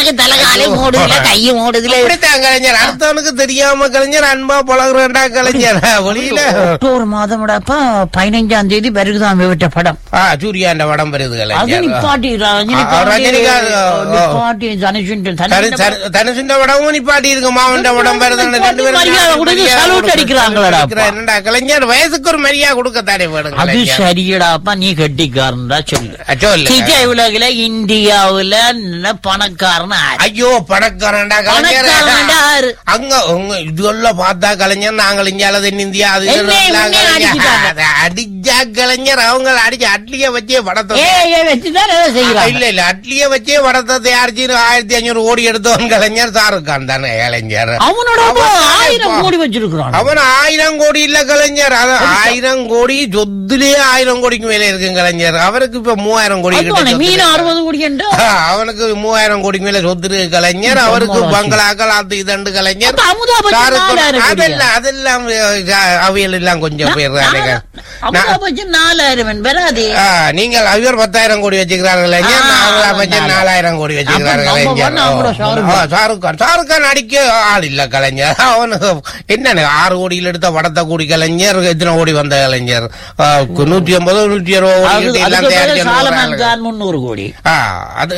காலையும் ஓடுதுல கையும் ஓடுதுல இப்படித்தான் கலைஞர் அடுத்தவனுக்கு தெரியாம கலைஞர் அன்பா பழகுறேன்டா கலைஞர் வெளியில அக்டோபர் மாதம் விடப்பா பதினஞ்சாம் தேதி வருகுதான் விட்ட படம் ஆ சூர்யாண்ட வடம் வருது அது கலைஞர் நிப்பாட்டி ரஜினி ஆ, ரஜினிகாந்த், ஓ, ஓ. நிப்பாட்டி தனுஷன் தனு- தனு- தனுசுண்ட வடமும் நிப்பாட்டி இருக்கு மாவண்ட வடம் வருது ரெண்டு பேரும் மரியாதை கொடுத்து மரியாதை salute கொடுத்து அடிக்கிறாங்களாடா அடிக்கிறா. என்னடா கலைஞர் வயசுக்கு ஒரு மரியாதை கொடுக்கத்தானே வேணும் அது கலைஞர். சரியடாப்பா நீ கட்டிக்காரன்டா சொல்லு அச்சோ இல்ல. விஜய் உலகில இந்தியாவுல நல்ல பணக்காரன் ஆரு? ஐயோ பணக்காரன்டா கலைஞர் பணக்காரன்டா ஆரு? அங்க உங்க இதுவெல்லாம் பார்த்தா கலைஞர் நாங்கள் இந்தியால தென்னிந்தியா அது என்ன இதெல்லாம் இவங்க கலைஞர். அடிச்சிட்டாங்க? அது அடிச்சா கலைஞர் அவங்க அடிச்சு அட்லிய வச்சே படத்தை ஏ ஏ வச்சுதான் ஏதோ செய்யறாங்க இல்ல இல்ல அட்லிய வச்சே படத்தை தயாரிச்சு ஆயிரத்தி அஞ்சூறு கோடி எடுத்தவன் கலைஞர் ஷாருக் கான் தானே கலைஞர் அவனோட அப்பா ஆயிரம் கோடி வச்சிருக்கிறான் அவன் ஆயிரம் கோடி இல்ல கலைஞர் அது ஆயிரம் கோடி சொத்துலயே ஆயிரம் கோடிக்கு மேல இருக்கு கலைஞர் அவருக்கு இப்ப மூவாயிரம் கோடி கிட்ட அதுதானே, சொத்து மீன் இருக்கு. அறுபது கோடி என்றா ஆ, அவனுக்கு மூவாயிரம் கோடிக்கு மேல சொத்து இருக்கு கலைஞர் அவருக்கு பங்களாக்கள் அது இதண்டு கலைஞர் அப்ப அமுதா பச்சன் ஷாருக் நாலாயிரம் கான் கோடியா? அதெல்லாம் அதெல்லாம் அஹ், அவியல் எல்லாம் கொஞ்சம் போயிடுறாங்க அமிதாபச்சன் நாலாயிரம் வராது ஆ, நீங்கள் இவர் பத்தாயிரம் கோடி வச்சுக்கிறார்கள் கலைஞர் ஆ, நாங்களா ஆமா, பட்சம் நாலு. நாலாயிரம் கோடி வச்சுக்கிறார்கள் அப்ப நம்ம கலைஞர் பண்ண கூட ஷாருக் ஆ, ஷாருக் கான் ஷாருக் கான் அடிக்க ஆள் இல்ல கலைஞர் அவனுக்கு என்ன ஆறு கோடியில் எடுத்த படத்தை கூடி கலைஞர் எத்தனை கோடி வந்த கலைஞர் ஆ, நூத்தி ஐம்பது நூத்தி அறுபது கோடி அது- கிட்ட எல்லாம் அதுக்கு பிறகு தயாரிச்சு சாலமான் அனுப்புறாங்க. கான் முன்னூறு கோடி ஆ, அது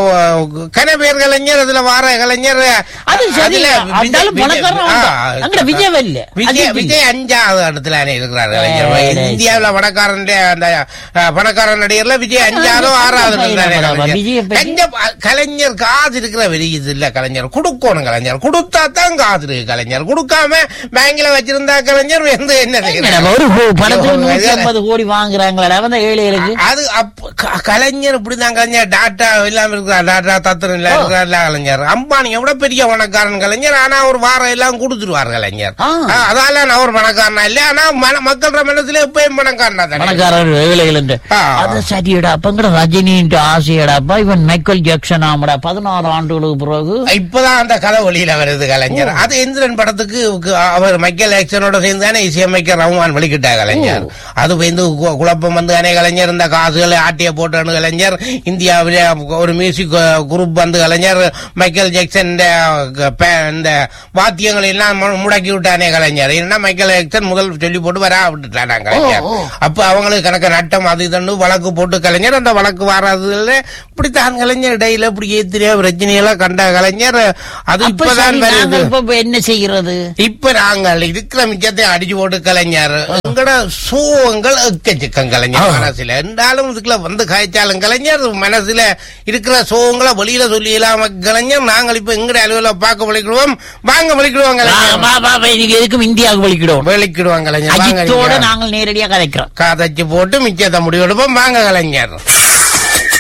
கன பேர் கலைஞர் அதுல வார கலைஞர் அது சரி அதுல அந்தாலும் விஜய்- பணக்காரன் ஆ, அவன்தான். அங்கட விஜய் வரல விஜய் அஜித் விஜய் அஞ்சாவது இடத்துல இருக்கிறார் கலைஞர் ஏய், ஏய். இந்தியாவுல பணக்காரன் அந்த அஹ், பணக்காரன் நடிகர்ல விஜய் அஞ்சாவது ஆறாவது இடத்துல பரவாயில்ல, விஜயை பத்தி- கலைஞர் கலைஞர் காசு இருக்கிற வெளிய இது இல்ல கலைஞர் கொடுக்கணும் கலைஞர் கொடுத்தா தான் காசு இருக்கு கலைஞர் கொடுக்காம பேங்க்ல வச்சிருந்தா கலைஞர் வந்து என்ன என்னடா, செய்யறாரு? ஒரு கோ- படத்துக்கு ஐயோ, நூத்தி அது- ஐம்பது கோடி வாங்குறாங்களா வந்து ஏழைகளுக்கு அது அப்ப க- கலைஞர் இப்படிதான் கலைஞர் டாட்டா இல்லாம இருக்கிறார் டாட்டா தத்திரம் இல்ல இருக்கிறார்ல கலைஞர் அம்பானி எவ்வளவு பெரிய பணக்காரன் கலைஞர் ஆனா ஒரு வாரம் எல்லாம் கொடுத்துருவார் கலைஞர் ஆ. ஆ, அதால நான் ஒரு பணக்காரனா இல்ல ஆனா மன- மக்களோட மனசுல எப்பயும் பணக்காரனா தானே பணக்காரர் ஏழைகள் என்று ஆ. அது சரியடா அப்பங்கிற ரஜினின்ட்டு ஆசையடாப்பா இவன் மைக்கேல் ஜாக்சன் ஆமடா பதினாறு ஆண்டுகளுக்கு பிறகு இப்பதான் அந்த கதை வெளியில வருது கலைஞர் அது எந்திரன் படத்துக்கு கு- அவர் மைக்கேல் ஆக்சனோட சேர்ந்து தானே இசையமைக்க ரஹ்மான் வெளிக்கிட்டா கலைஞர் அது வந்து கு- குழப்பம் வந்து தானே கலைஞர் இந்த காசுகளை ஆட்டிய போட்டானு கலைஞர் இந்தியாவிலே ஒரு மியூசிக் குரூப் வந்து கலைஞர் மைக்கேல் ஜாக்சன் இந்த க- பே- இந்த வாத்தியங்களை எல்லாம் மு- முடக்கி விட்டானே கலைஞர் ஏன்னா மைக்கேல் ஜாக்சன் முதல் சொல்லி போட்டு வரா விட்டுட்டானா கலைஞர் ஓ, ஓ. அப்ப அவங்களுக்கு கணக்கு நட்டம் அது இதுன்னு வழக்கு போட்டு கலைஞர் அந்த வழக்கு வராதுல இப்படித்தான் கலைஞர் இடையில இப்படி ஏத்திரியா பிரச்சனையெல்லாம் கண்ட கலைஞர் அது அப்ப இப்பதான் சரி, வருது நாங்கள் இப்ப என்ன செய்யறது இப்ப நாங்கள் இருக்கிற மிச்சத்தை அடிச்சு போட்டு கலைஞர் எங்கட சோகங்கள் எக்கச்சக்கம் கலைஞர் மனசுல இருந்தாலும் இதுக்குள்ள வந்து காய்ச்சாலும் கலைஞர் மனசுல இருக்கிற சோகங்களை வெளியில சொல்லி இல்லாம கலைஞர் நாங்கள் இப்ப எங்கட அலுவல பார்க்க வலிக்கிடுவோம் வாங்க வலிக்கிடுவோம் கலைஞர் வா, வா, வா, இதுக்கு எதுக்கும் இந்தியாவுக்கு வலிக்கிடும் வலிக்கிடுவோம் கலைஞர் வாங்க அஜித்தோட நீங்க. நாங்கள் நேரடியா கதைக்கிறோம் காதச்சு போட்டு மிச்சத்தை முடிவெடுப்போம் வாங்க கலைஞர்